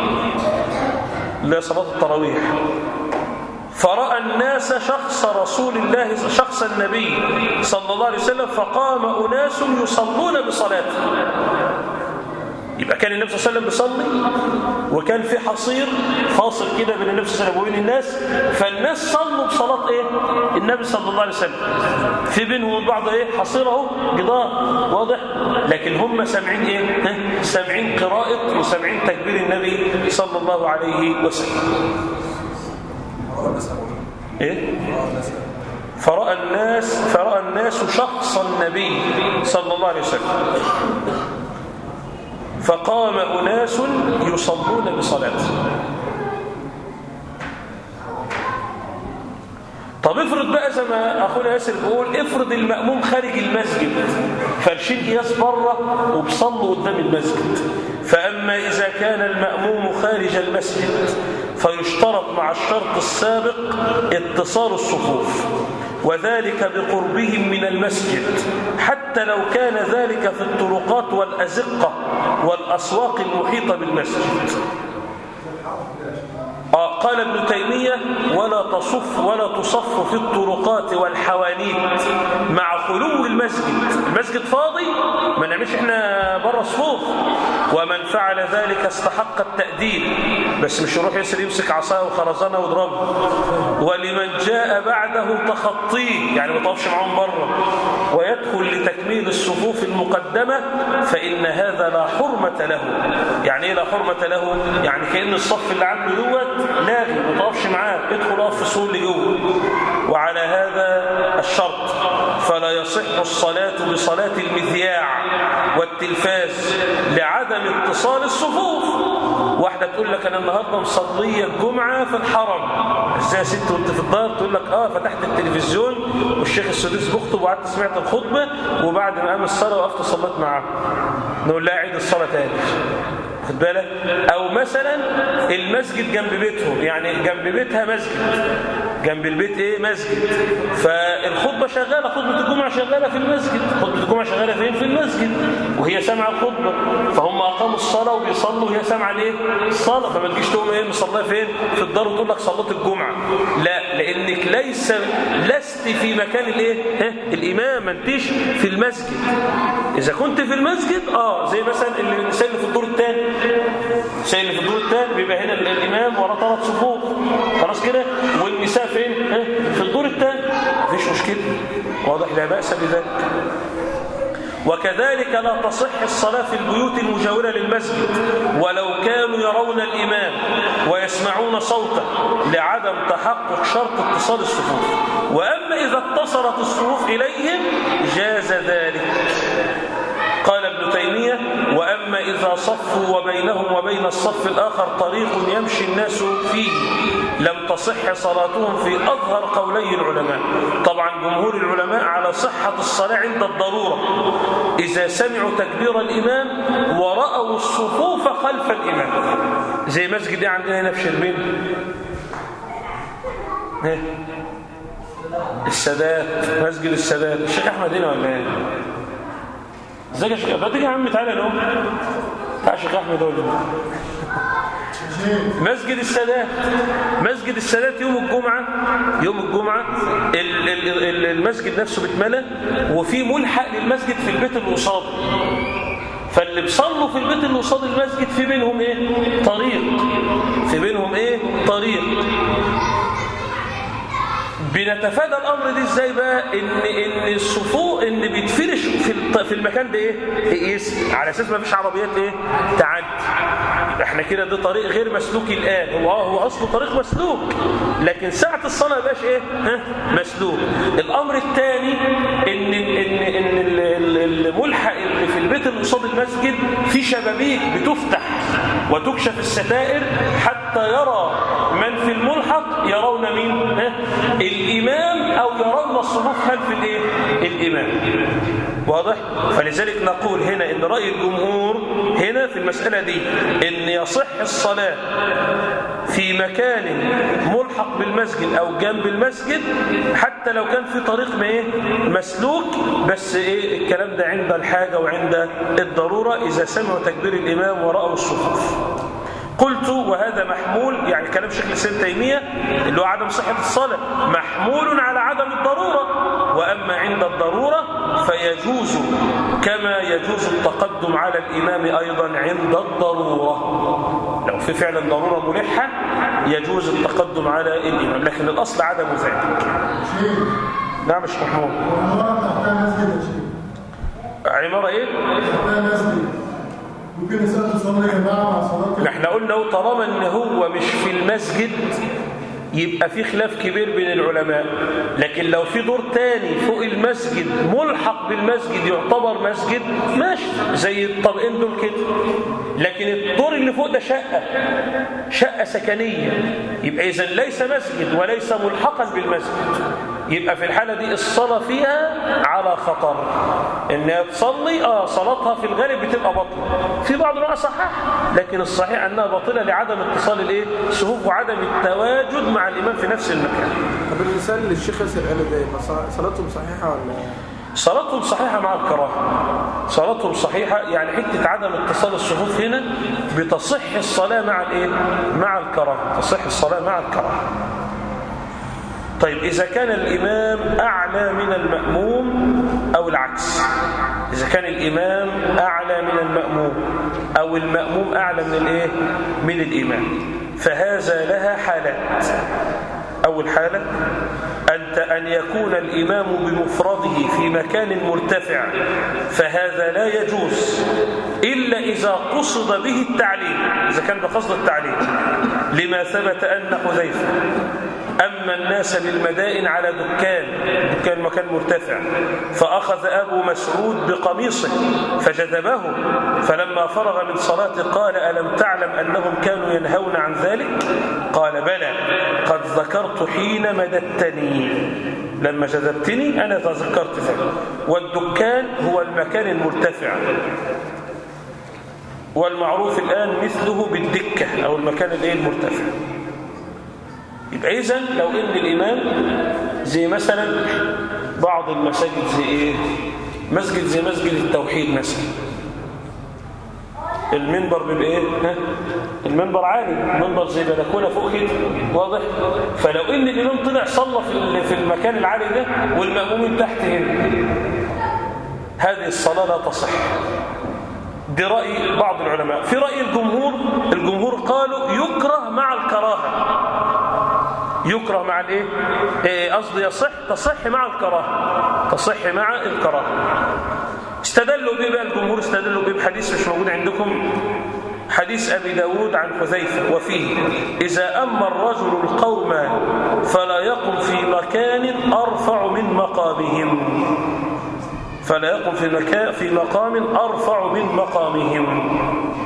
لصلاه التراويح فرأى الناس شخص رسول الله شخص النبي صلى الله عليه وسلم فقام أناس يصلون بصلاته يبقى كان النبي صلى الله عليه وسلم بيصلي وكان في حصير فاصل كده بين النبي صلى الله عليه وسلم وبين الناس فالناس صلوا بصلاة ايه النبي صلى الله عليه وسلم في بينهم وبين بعض ايه حصير اهو جدار واضح لكن هم سامعين ايه ها؟ سامعين قراءة وسامعين تكبير النبي صلى الله عليه وسلم ايه فرأى الناس فرأى الناس شخص النبي صلى الله عليه وسلم فقام أناس يصلون بصلاته طب افرض بقى زي ما اخونا ياسر بيقول افرض المأموم خارج المسجد فالشين قياس بره وبصلوا قدام المسجد فأما إذا كان المأموم خارج المسجد فيشترط مع الشرط السابق اتصال الصفوف وذلك بقربهم من المسجد حتى لو كان ذلك في الطرقات والأزقة والأسواق المحيطة بالمسجد آه قال ابن تيمية ولا تصف ولا تصف في الطرقات والحوانيت مع خلو المسجد المسجد فاضي ما نعملش احنا بره صفوف ومن فعل ذلك استحق التأديب بس مش يروح يسر يمسك عصاه وخرزانه ويضربه ولمن جاء بعده تخطيه يعني ما طافش معاهم بره ويدخل لتكميل الصفوف المقدمة فإن هذا لا حرمة له يعني ايه لا حرمة له يعني كأن الصف اللي عنده دوت لاغي ما طافش معاه ادخل اقف في الصور اللي جوه وعلى هذا الشرط فلا يصح الصلاة بصلاة المذياع والتلفاز لعدم اتصال الصفوف واحدة تقول لك أنا النهاردة مصلية الجمعة في الحرم ازاي يا ست وانت في الدار تقول لك اه فتحت التلفزيون والشيخ السديس بيخطب وقعدت سمعت الخطبة وبعد ما قام الصلاة وقفت صليت معاه نقول لها عيد الصلاة تاني خد بالك او مثلا المسجد جنب بيتهم يعني جنب بيتها مسجد جنب البيت ايه مسجد فالخطبه شغاله خطبه الجمعه شغاله في المسجد خطبه الجمعه شغاله فين في المسجد وهي سامعه الخطبه فهم اقاموا الصلاه وبيصلوا وهي سامعه الايه الصلاه فما تجيش تقوم ايه مصليه فين في الدار وتقول لك صلاه الجمعه لا لانك ليس لست في مكان الايه ها الامام ما انتش في المسجد اذا كنت في المسجد اه زي مثلا اللي الانسان اللي في الدور الثاني الشيء اللي في الدور الثاني بيبقى هنا الامام وراه ثلاث صفوف خلاص كده والنساء فين ها؟ في الدور الثاني مفيش مشكله واضح لا باس بذلك وكذلك لا تصح الصلاة في البيوت المجاورة للمسجد ولو كانوا يرون الإمام ويسمعون صوته لعدم تحقق شرط اتصال الصفوف وأما إذا اتصلت الصفوف إليهم جاز ذلك قال ابن تيمية وأما إذا صفوا وبينهم وبين الصف الآخر طريق يمشي الناس فيه لم تصح صلاتهم في أظهر قولي العلماء طبعا جمهور العلماء على صحة الصلاة عند الضرورة إذا سمعوا تكبير الإمام ورأوا الصفوف خلف الإمام زي مسجد ايه عندنا هنا في شربين ايه السادات مسجد السادات الشيخ احمد هنا ولا ايه ازيك يا شيخ ما تيجي يا عم تعالى نقوم تعال يا شيخ احمد اقول مسجد السادات مسجد السادات يوم الجمعة يوم الجمعة ال- ال- ال- المسجد نفسه بيتملى وفي ملحق للمسجد في البيت اللي قصاده فاللي بيصلوا في البيت اللي قصاد المسجد في بينهم ايه طريق في بينهم ايه طريق بنتفادى الامر ده ازاي بقى ان ان الصفوف ان بيتفرش في الط- في المكان ده ايه يقيس على اساس ما فيش عربيات ايه تعدي يبقى احنا كده ده طريق غير مسلوك الان هو هو اصله طريق مسلوك لكن ساعه الصلاه ما يبقاش ايه ها مسلوك الامر الثاني ان ان ان ال- ال- الملحق اللي في البيت اللي قصاد المسجد في شبابيك بتفتح وتكشف الستائر حتى يرى من في الملحق يرون مين ها؟ الإمام أو يرون الصفوف خلف الإيه؟ الإمام واضح؟ فلذلك نقول هنا إن رأي الجمهور هنا في المسألة دي إن يصح الصلاة في مكان ملحق بالمسجد أو جنب المسجد حتى لو كان في طريق ما إيه؟ مسلوك بس إيه الكلام ده عند الحاجة وعند الضرورة إذا سمعوا تكبير الإمام ورأوا الصفوف قلت وهذا محمول يعني كلام شيخ الاسلام تيميه اللي هو عدم صحه الصلاه محمول على عدم الضروره واما عند الضروره فيجوز كما يجوز التقدم على الامام ايضا عند الضروره لو في فعلا ضروره ملحه يجوز التقدم على الامام لكن الاصل عدم ذلك نعم يا شيخ محمود عماره ايه ممكن نسأل تصلي يا جماعة مع صلاة احنا قلنا هو طالما ان هو مش في المسجد يبقى في خلاف كبير بين العلماء لكن لو في دور تاني فوق المسجد ملحق بالمسجد يعتبر مسجد ماشي زي الطرقين دول كده لكن الدور اللي فوق ده شقة شقة سكنية يبقى إذا ليس مسجد وليس ملحقا بالمسجد يبقى في الحالة دي الصلاة فيها على خطر إنها تصلي آه صلاتها في الغالب بتبقى باطلة في بعض الناس صحح لكن الصحيح أنها باطلة لعدم اتصال الإيه الصفوف وعدم التواجد مع الإمام في نفس المكان طب الانسان اللي الشيخ ياسر قاله ده يبقى ص- صلاتهم صحيحه ولا صلاتهم صحيحة مع الكراهة صلاتهم صحيحة يعني حتة عدم اتصال الصفوف هنا بتصح الصلاة مع الايه مع الكراهة تصح الصلاة مع الكراهة طيب إذا كان الإمام أعلى من المأموم أو العكس إذا كان الإمام أعلى من المأموم أو المأموم أعلى من الإيه من الإمام فهذا لها حالات أول حالة أنت أن يكون الإمام بمفرده في مكان مرتفع فهذا لا يجوز إلا إذا قصد به التعليم إذا كان بقصد التعليم لما ثبت أن حذيفة أما الناس بالمدائن على دكان دكان مكان مرتفع فأخذ أبو مسعود بقميصه فجذبه فلما فرغ من صلاته قال ألم تعلم أنهم كانوا ينهون عن ذلك قال بلى قد ذكرت حين مددتني لما جذبتني أنا تذكرت ذلك والدكان هو المكان المرتفع والمعروف الآن مثله بالدكة أو المكان الإيه المرتفع يبقى إذن لو إن الإمام زي مثلا بعض المساجد زي إيه مسجد زي مسجد التوحيد مثلا المنبر بيبقى ايه ها المنبر عالي المنبر زي بلكونه فوق كده واضح فلو ان الامام طلع صلى في ال- في المكان العالي ده والمامومين تحت هنا هذه الصلاه لا تصح دي راي بعض العلماء في راي الجمهور الجمهور قالوا يكره مع الكراهه يكره مع الايه إيه، قصدي يصح تصح مع الكراهه تصح مع الكراهه استدلوا به بقى الجمهور استدلوا به بحديث مش موجود عندكم حديث أبي داود عن حذيفة وفيه إذا أما الرجل القوم فلا يقم في مكان أرفع من مقامهم فلا يقم في مكان في مقام أرفع من مقامهم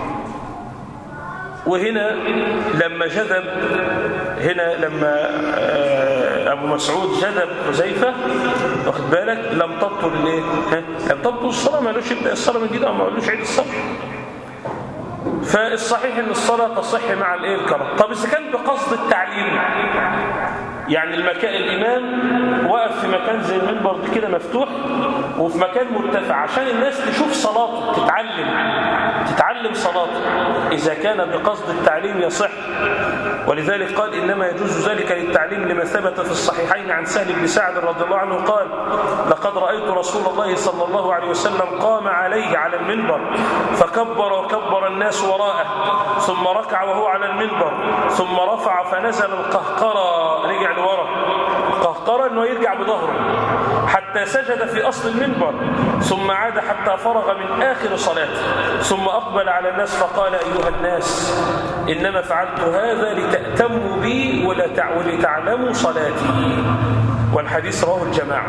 وهنا لما جذب هنا لما آه، أبو مسعود جذب حذيفة واخد بالك لم تبطل الايه ها؟ لم تبطل الصلاة ما قالوش يبدأ الصلاة من جديد أو ما قالوش عيد الصلاة فالصحيح ان الصلاه تصح مع الايه الكرم طب اذا كان بقصد التعليم يعني المكان الامام واقف في مكان زي المنبر كده مفتوح وفي مكان مرتفع عشان الناس تشوف صلاته تتعلم تتعلم صلاته اذا كان بقصد التعليم يصح ولذلك قال انما يجوز ذلك للتعليم لما ثبت في الصحيحين عن سهل بن سعد رضي الله عنه قال لقد رايت رسول الله صلى الله عليه وسلم قام عليه على المنبر فكبر وكبر الناس وراءه ثم ركع وهو على المنبر ثم رفع فنزل القهقرة رجع لورا القهقرة انه يرجع بظهره حتى سجد في اصل المنبر ثم عاد حتى فرغ من اخر صلاته ثم اقبل على الناس فقال ايها الناس انما فعلت هذا لتأتموا بي ولا تع- ولتعلموا صلاتي والحديث رواه الجماعه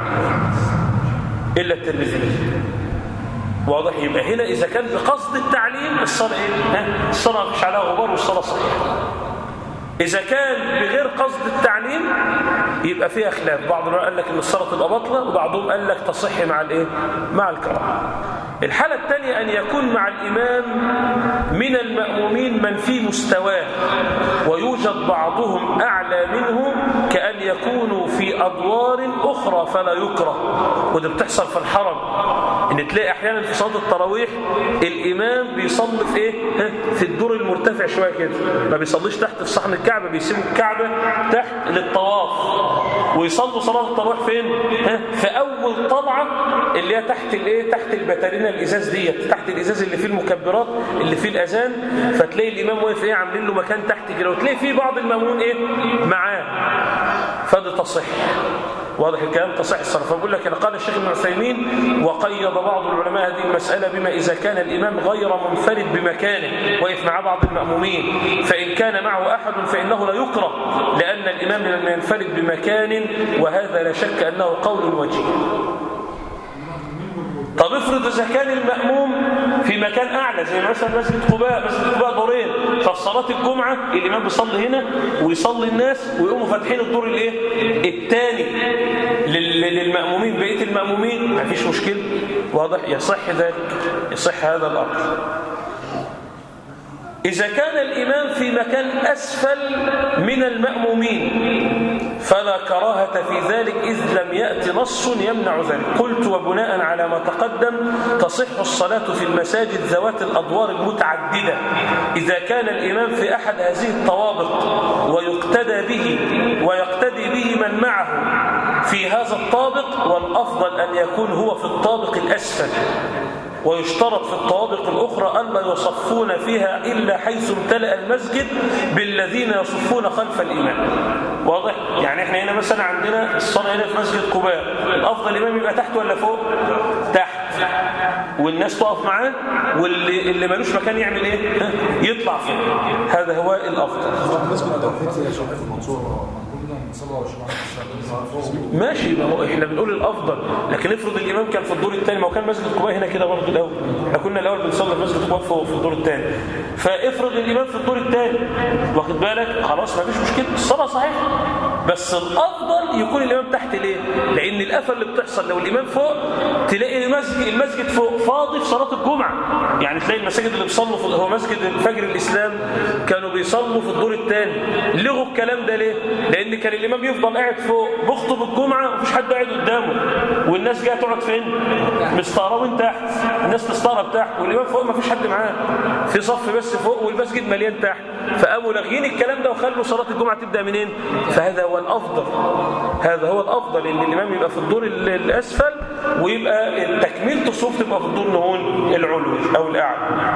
الا الترمذي واضح يبقى هنا إذا كان بقصد التعليم الصلاة إيه؟ ها؟ الصلاة مش عليها غبار والصلاة صحيحة إذا كان بغير قصد التعليم يبقى فيها خلاف بعض العلماء قال لك إن الصلاة تبقى باطلة وبعضهم قال لك تصح مع الإيه؟ مع الكراهة الحالة الثانية أن يكون مع الإمام من المأمومين من في مستواه ويوجد بعضهم أعلى منه كأن يكونوا في أدوار أخرى فلا يكره وده بتحصل في الحرم ان تلاقي احيانا في صلاه التراويح الامام بيصلي في ايه ها؟ في الدور المرتفع شويه كده ما بيصليش تحت في صحن الكعبه بيسيبوا الكعبه تحت للطواف ويصلوا صلاه التراويح فين ها؟ في اول طلعه اللي هي تحت الايه تحت البتارينا الازاز ديت تحت الازاز اللي فيه المكبرات اللي فيه الاذان فتلاقي الامام واقف ايه عاملين له مكان تحت كده وتلاقي فيه بعض المامون ايه معاه فده تصح واضح الكلام تصح الصرف فبقول لك قال الشيخ ابن عثيمين وقيد بعض العلماء هذه المسألة بما إذا كان الإمام غير منفرد بمكانه وقف مع بعض المأمومين فإن كان معه أحد فإنه لا يكره لأن الإمام لم ينفرد بمكان وهذا لا شك أنه قول وجيه طب افرض إذا كان المأموم في مكان أعلى زي مثلا مسجد قباء مسجد قباء دورين ففي صلاة الجمعة الإمام بيصلي هنا ويصلي الناس ويقوموا فاتحين الدور الايه الثاني للمأمومين بقية المأمومين ما فيش مشكلة واضح يصح ذلك يصح هذا الأمر إذا كان الإمام في مكان أسفل من المأمومين فلا كراهة في ذلك إذ لم يأتي نص يمنع ذلك قلت وبناء على ما تقدم تصح الصلاة في المساجد ذوات الأدوار المتعددة إذا كان الإمام في أحد هذه الطوابق ويقتدى به ويقتدي به من معه في هذا الطابق والأفضل أن يكون هو في الطابق الأسفل ويشترط في الطوابق الأخرى ألا يصفون فيها إلا حيث امتلأ المسجد بالذين يصفون خلف الإمام واضح؟ يعني احنا هنا مثلا عندنا الصلاة هنا في مسجد قباء الأفضل الإمام يبقى تحت ولا فوق؟ تحت والناس تقف معاه واللي اللي ملوش مكان يعمل ايه؟ ها؟ يطلع فيه هذا هو الأفضل مسجد التوحيد يا شيخ في المنصورة ماشي ما هو احنا بنقول الافضل لكن افرض الامام كان في الدور الثاني ما هو كان مسجد قباء هنا كده برضه الاول احنا كنا الاول بنصلي في مسجد قباء في في الدور الثاني فافرض الامام في الدور الثاني واخد بالك خلاص ما فيش مشكله الصلاه صحيحه بس الافضل يكون الامام تحت ليه لان الافه اللي بتحصل لو الامام فوق تلاقي المسجد المسجد فوق فاضي في صلاه الجمعه يعني تلاقي المساجد اللي بيصلوا في هو مسجد فجر الاسلام كانوا بيصلوا في الدور الثاني لغوا الكلام ده ليه لان كان الامام يفضل قاعد فوق بيخطب الجمعه ومفيش حد قاعد قدامه والناس جايه تقعد فين مستغربين تحت الناس تستغرب تحت والامام فوق مفيش حد معاه في صف بس فوق والمسجد مليان تحت فقاموا لاغيين الكلام ده وخلوا صلاه الجمعه تبدا منين فهذا هو الافضل هذا هو الافضل ان الامام يبقى في الدور ال- الاسفل ويبقى تكميله الصف تبقى في الدور نهون العلوي او الاعلى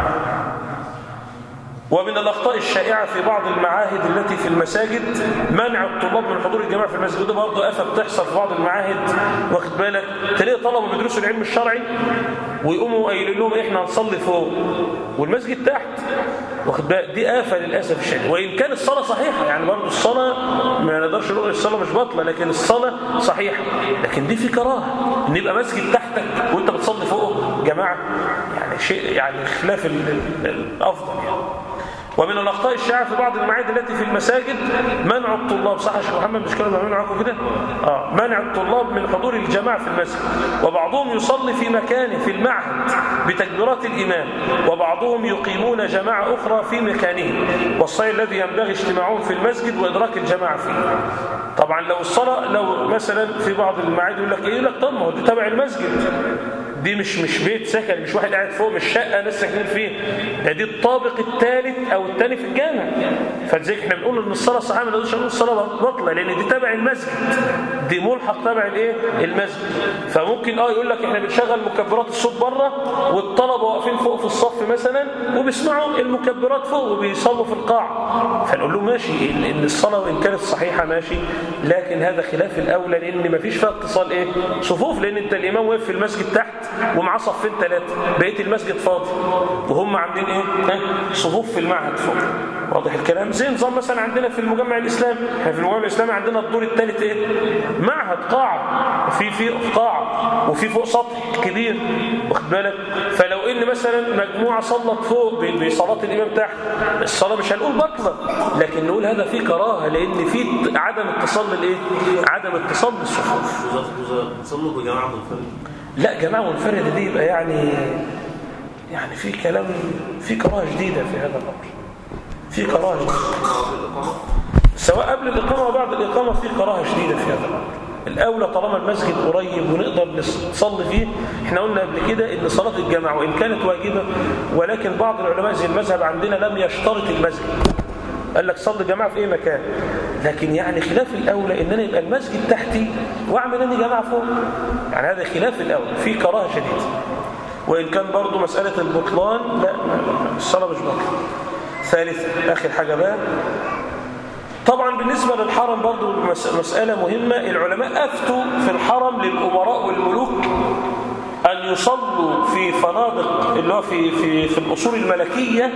ومن الأخطاء الشائعة في بعض المعاهد التي في المساجد منع الطلاب من حضور الجماعة في المسجد وده برضه آفة بتحصل في بعض المعاهد واخد بالك تلاقي طلبة بيدرسوا العلم الشرعي ويقوموا قايلين لهم احنا هنصلي فوق والمسجد تحت واخد بالك دي آفة للأسف الشديد وإن كان الصلاة صحيحة يعني برضه الصلاة ما نقدرش نقول الصلاة مش باطلة لكن الصلاة صحيحة لكن دي في كراهة إن يبقى مسجد تحتك وأنت بتصلي فوقه جماعة يعني شيء يعني خلاف ال- ال- الأفضل يعني ومن الأخطاء الشائعة في بعض المعاهد التي في المساجد منع الطلاب صح يا شيخ محمد مش كانوا بيعملوا معاكم كده؟ آه منع الطلاب من حضور الجماعة في المسجد وبعضهم يصلي في مكانه في المعهد بتكبيرات الإمام وبعضهم يقيمون جماعة أخرى في مكانه والصحيح الذي ينبغي اجتماعهم في المسجد وإدراك الجماعة فيه طبعا لو الصلاة لو مثلا في بعض المعاهد يقول لك إيه يقول لك طب ما هو ده تبع المسجد دي مش مش بيت سكن مش واحد قاعد فوق مش شقه ناس ساكنين فيه ده دي الطابق الثالث او الثاني في الجامع فلذلك احنا بنقول ان الصلاه الصحيحه ما نقولش ان الصلاه باطله لان دي تبع المسجد دي ملحق تبع الايه المسجد فممكن اه يقول لك احنا بنشغل مكبرات الصوت بره والطلبه واقفين فوق في الصف مثلا وبيسمعوا المكبرات فوق وبيصلوا في القاع فنقول له ماشي ان الصلاه وان كانت صحيحه ماشي لكن هذا خلاف الاولى لان ما فيش فيها اتصال ايه صفوف لان انت الامام واقف في المسجد تحت ومعاه صفين ثلاثه بقيه المسجد فاضي وهم عاملين ايه ها؟ صفوف في المعهد فوق واضح الكلام زي نظام مثلا عندنا في المجمع الاسلامي احنا في المجمع الاسلامي عندنا الدور الثالث ايه معهد قاعه في في قاعه وفي فوق سطح كبير واخد بالك فلو ان مثلا مجموعه صلت فوق ب- بصلاه الامام تحت الصلاه مش هنقول بطله لكن نقول هذا في كراهه لان في عدم اتصال بالايه عدم اتصال بالصفوف تصلوا بجماعة منفرد لا جماعة منفردة دي يبقى يعني يعني في كلام في كراهة جديدة في هذا الأمر في كراهة جديدة. سواء قبل الإقامة وبعد الإقامة في كراهة شديدة في هذا الأمر الأولى طالما المسجد قريب ونقدر نصلي فيه احنا قلنا قبل كده ان صلاة الجماعة وإن كانت واجبة ولكن بعض العلماء زي المذهب عندنا لم يشترط المسجد قال لك صلي جماعة في أي مكان لكن يعني خلاف الأولى إن أنا يبقى المسجد تحتي وأعمل أني جماعة فوق يعني هذا خلاف الأولى في كراهة شديدة وإن كان برضو مسألة البطلان لا ما- ما- الصلاة مش بطلان ثالث آخر حاجة بقى طبعا بالنسبة للحرم برضو مس- مسألة مهمة العلماء أفتوا في الحرم للأمراء والملوك أن يصلوا في فنادق اللي هو في, في, في الأصول الملكية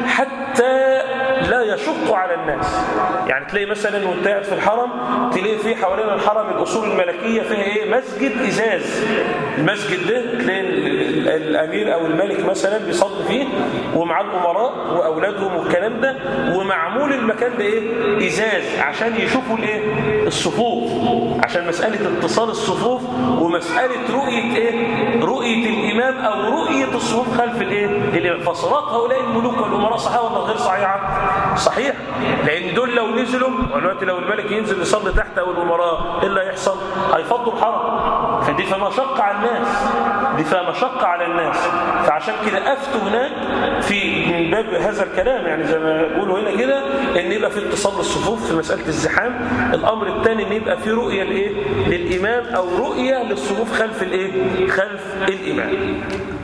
حتى لا يشق على الناس يعني تلاقي مثلا وانت قاعد في الحرم تلاقي في حوالين الحرم الأصول الملكية فيها إيه مسجد إزاز المسجد ده تلاقي ال- ال- الأمير أو الملك مثلا بيصلي فيه ومع الأمراء وأولادهم والكلام ده ومعمول المكان ده إيه إزاز عشان يشوفوا الإيه الصفوف عشان مسألة اتصال الصفوف ومسألة رؤية إيه رؤية الإمام أو رؤية الصفوف خلف الإيه الإمام فصلاة هؤلاء الملوك والأمراء صحيحة ولا غير صحيحة صحيح لأن دول لو نزلوا دلوقتي لو الملك ينزل يصلي تحت أو الأمراء إيه اللي هيحصل هيفضوا الحرم فدي فيها مشقة على الناس دي فيها مشقة على الناس فعشان كده أفتوا هناك في من باب هذا الكلام يعني زي ما يقولوا هنا كده ان يبقى في اتصال بالصفوف في مسألة الزحام الأمر الثاني ان يبقى في رؤية لإيه للإمام أو رؤية للصفوف خلف الإيه خلف الإمام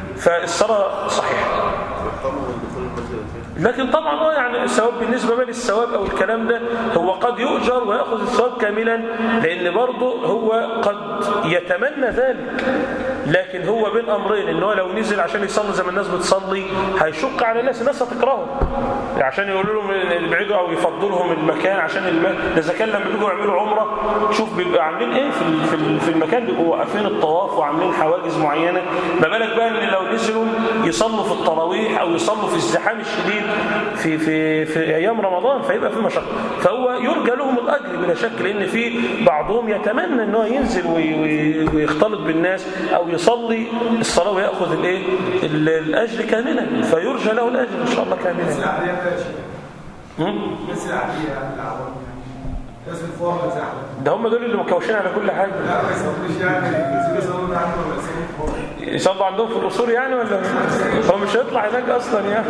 فالصلاة صحيحة يحترموا من دخول المسجد فيه لكن طبعا اه يعني الثواب بالنسبه بقى للثواب او الكلام ده هو قد يؤجر وياخذ الثواب كاملا لان برضه هو قد يتمنى ذلك لكن هو بين امرين ان هو لو نزل عشان يصلي زي ما الناس بتصلي هيشق على الناس الناس هتكرهه عشان يقولوا لهم يبعدوا او يفضلوا لهم المكان عشان الم... ده اذا كان لما بيجوا يعملوا عمره شوف بيبقى عاملين ايه في ال- في ال- في المكان بيبقوا واقفين الطواف وعاملين حواجز معينه ما بالك بقى ان لو نزلوا يصلوا في التراويح او يصلوا في الزحام الشديد في في في ايام رمضان فيبقى في مشقه فهو يرجى لهم الاجر بلا شك لان في بعضهم يتمنى ان هو ينزل وي- وي- ويختلط بالناس او يصلي الصلاه وياخذ الايه ال- الاجر كاملا فيرجى له الاجر ان شاء الله كاملا العادية بقى شيء هم؟ الناس العادية يعني العوام يعني الناس الفقراء زحمة ده هم دول اللي مكوشين على كل حاجه لا ما يصلوش يعني ينزلوا يصلوا عنه ولا يصلوا فقراء يصلوا عندهم في الاصول يعني ولا هو مش هيطلع هناك اصلا يعني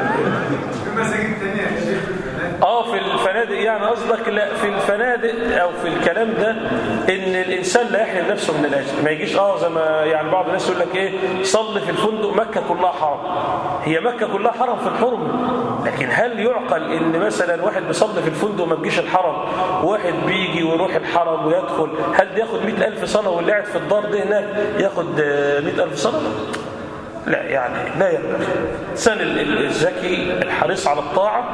في مساجد تانية يا شيخ في الفنادق اه في الفنادق يعني قصدك لا في الفنادق او في الكلام ده ان الانسان لا يحرم نفسه من الاجر ما يجيش اه زي ما يعني بعض الناس يقول لك ايه صلي في الفندق مكه كلها حرم هي مكه كلها حرم في الحرم لكن هل يعقل ان مثلا واحد بيصلي في الفندق ما تجيش الحرم واحد بيجي ويروح الحرم ويدخل هل ده ياخد 100000 صلاه واللي قاعد في الدار ده هناك ياخد آه، 100000 صلاه لا يعني لا ينبغي الإنسان ال- ال- الذكي الحريص على الطاعة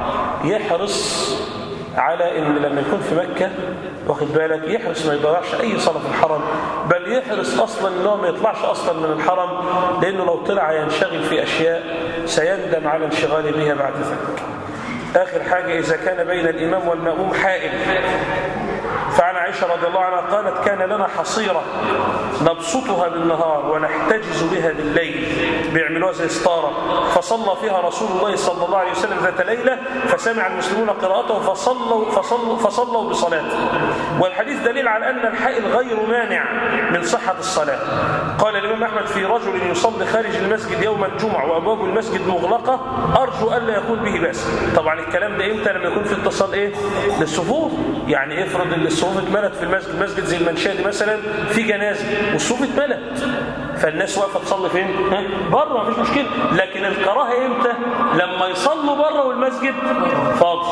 يحرص على ان لما يكون في مكة واخد بالك يحرص ما يضيعش اي صلاة في الحرم بل يحرص اصلا انه ما يطلعش اصلا من الحرم لانه لو طلع ينشغل في اشياء سيندم على انشغاله بها بعد ذلك آخر حاجة إذا كان بين الإمام والمأموم حائل فعن عائشة رضي الله عنها قالت كان لنا حصيرة نبسطها بالنهار ونحتجز بها بالليل بيعملوها زي ستارة فصلى فيها رسول الله صلى الله عليه وسلم ذات ليلة فسمع المسلمون قراءته فصلوا, فصلوا, فصلوا بصلاته والحديث دليل على أن الحائل غير مانع من صحة الصلاة قال الإمام أحمد في رجل يصلي خارج المسجد يوم الجمعة وأبواب المسجد مغلقة أرجو ألا يكون به بأس طبعا الكلام ده إمتى لما يكون في اتصال إيه للصفوف يعني افرض ان الصفوف اتملت في المسجد مسجد زي المنشاه دي مثلا في جنازه والصفوف اتملت فالناس واقفه تصلي فين ها؟ بره مفيش مشكله لكن الكراهه امتى لما يصلوا بره والمسجد فاضي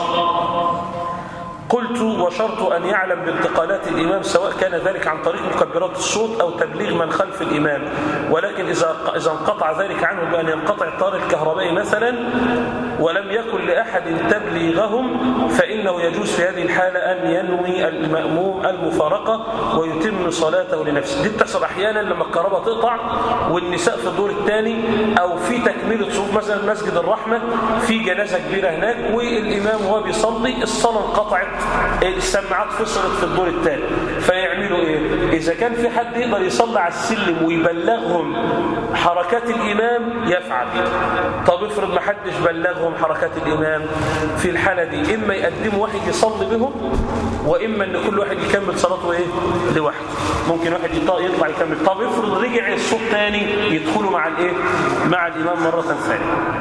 قلت وشرط أن يعلم بانتقالات الإمام سواء كان ذلك عن طريق مكبرات الصوت أو تبليغ من خلف الإمام ولكن إذا إذا انقطع ذلك عنه بأن ينقطع الطار الكهربائي مثلا ولم يكن لأحد تبليغهم فإنه يجوز في هذه الحالة أن ينوي المأموم المفارقة ويتم صلاته لنفسه دي بتحصل أحيانا لما الكهرباء تقطع والنساء في الدور الثاني أو في تكملة صفوف مثلا مسجد الرحمة في جنازة كبيرة هناك والإمام وهو بيصلي الصلاة انقطعت السماعات فصلت في الدور الثاني فيعملوا ايه اذا كان في حد يقدر يصلي على السلم ويبلغهم حركات الامام يفعل طب افرض ما حدش بلغهم حركات الامام في الحاله دي اما يقدموا واحد يصلي بهم واما ان كل واحد يكمل صلاته ايه لوحده ممكن واحد يطلع يكمل طب افرض رجع الصوت ثاني يدخلوا مع الايه مع الامام مره ثانيه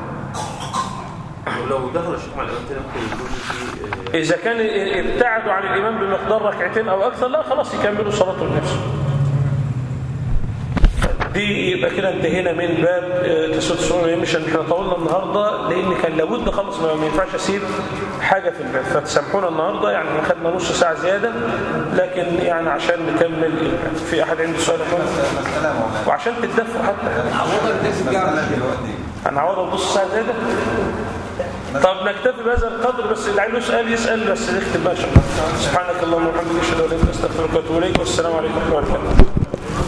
ولو دخل الشيخ مع الامام تاني ممكن يكون في إذا كان ابتعدوا عن الإمام بمقدار ركعتين أو أكثر لا خلاص يكملوا صلاته لنفسه دي يبقى كده انتهينا من باب تسوية السنة مش احنا طولنا النهاردة لأن كان لابد خلص ما ينفعش أسيب حاجة في الباب فتسامحونا النهاردة يعني احنا خدنا نص ساعة زيادة لكن يعني عشان نكمل الباب في أحد عنده سؤال يا اخوان؟ مسألة مولانا وعشان تتدفوا حتى مسألة دلوقتي هنعوضها نص ساعة زيادة طب نكتفي بهذا القدر بس اللي عنده سؤال يسأل بس نختم بقى إن شاء الله سبحانك اللهم وبحمدك اشهد ان لا اله الا انت استغفرك واتوب اليك والسلام عليكم ورحمه الله وبركاته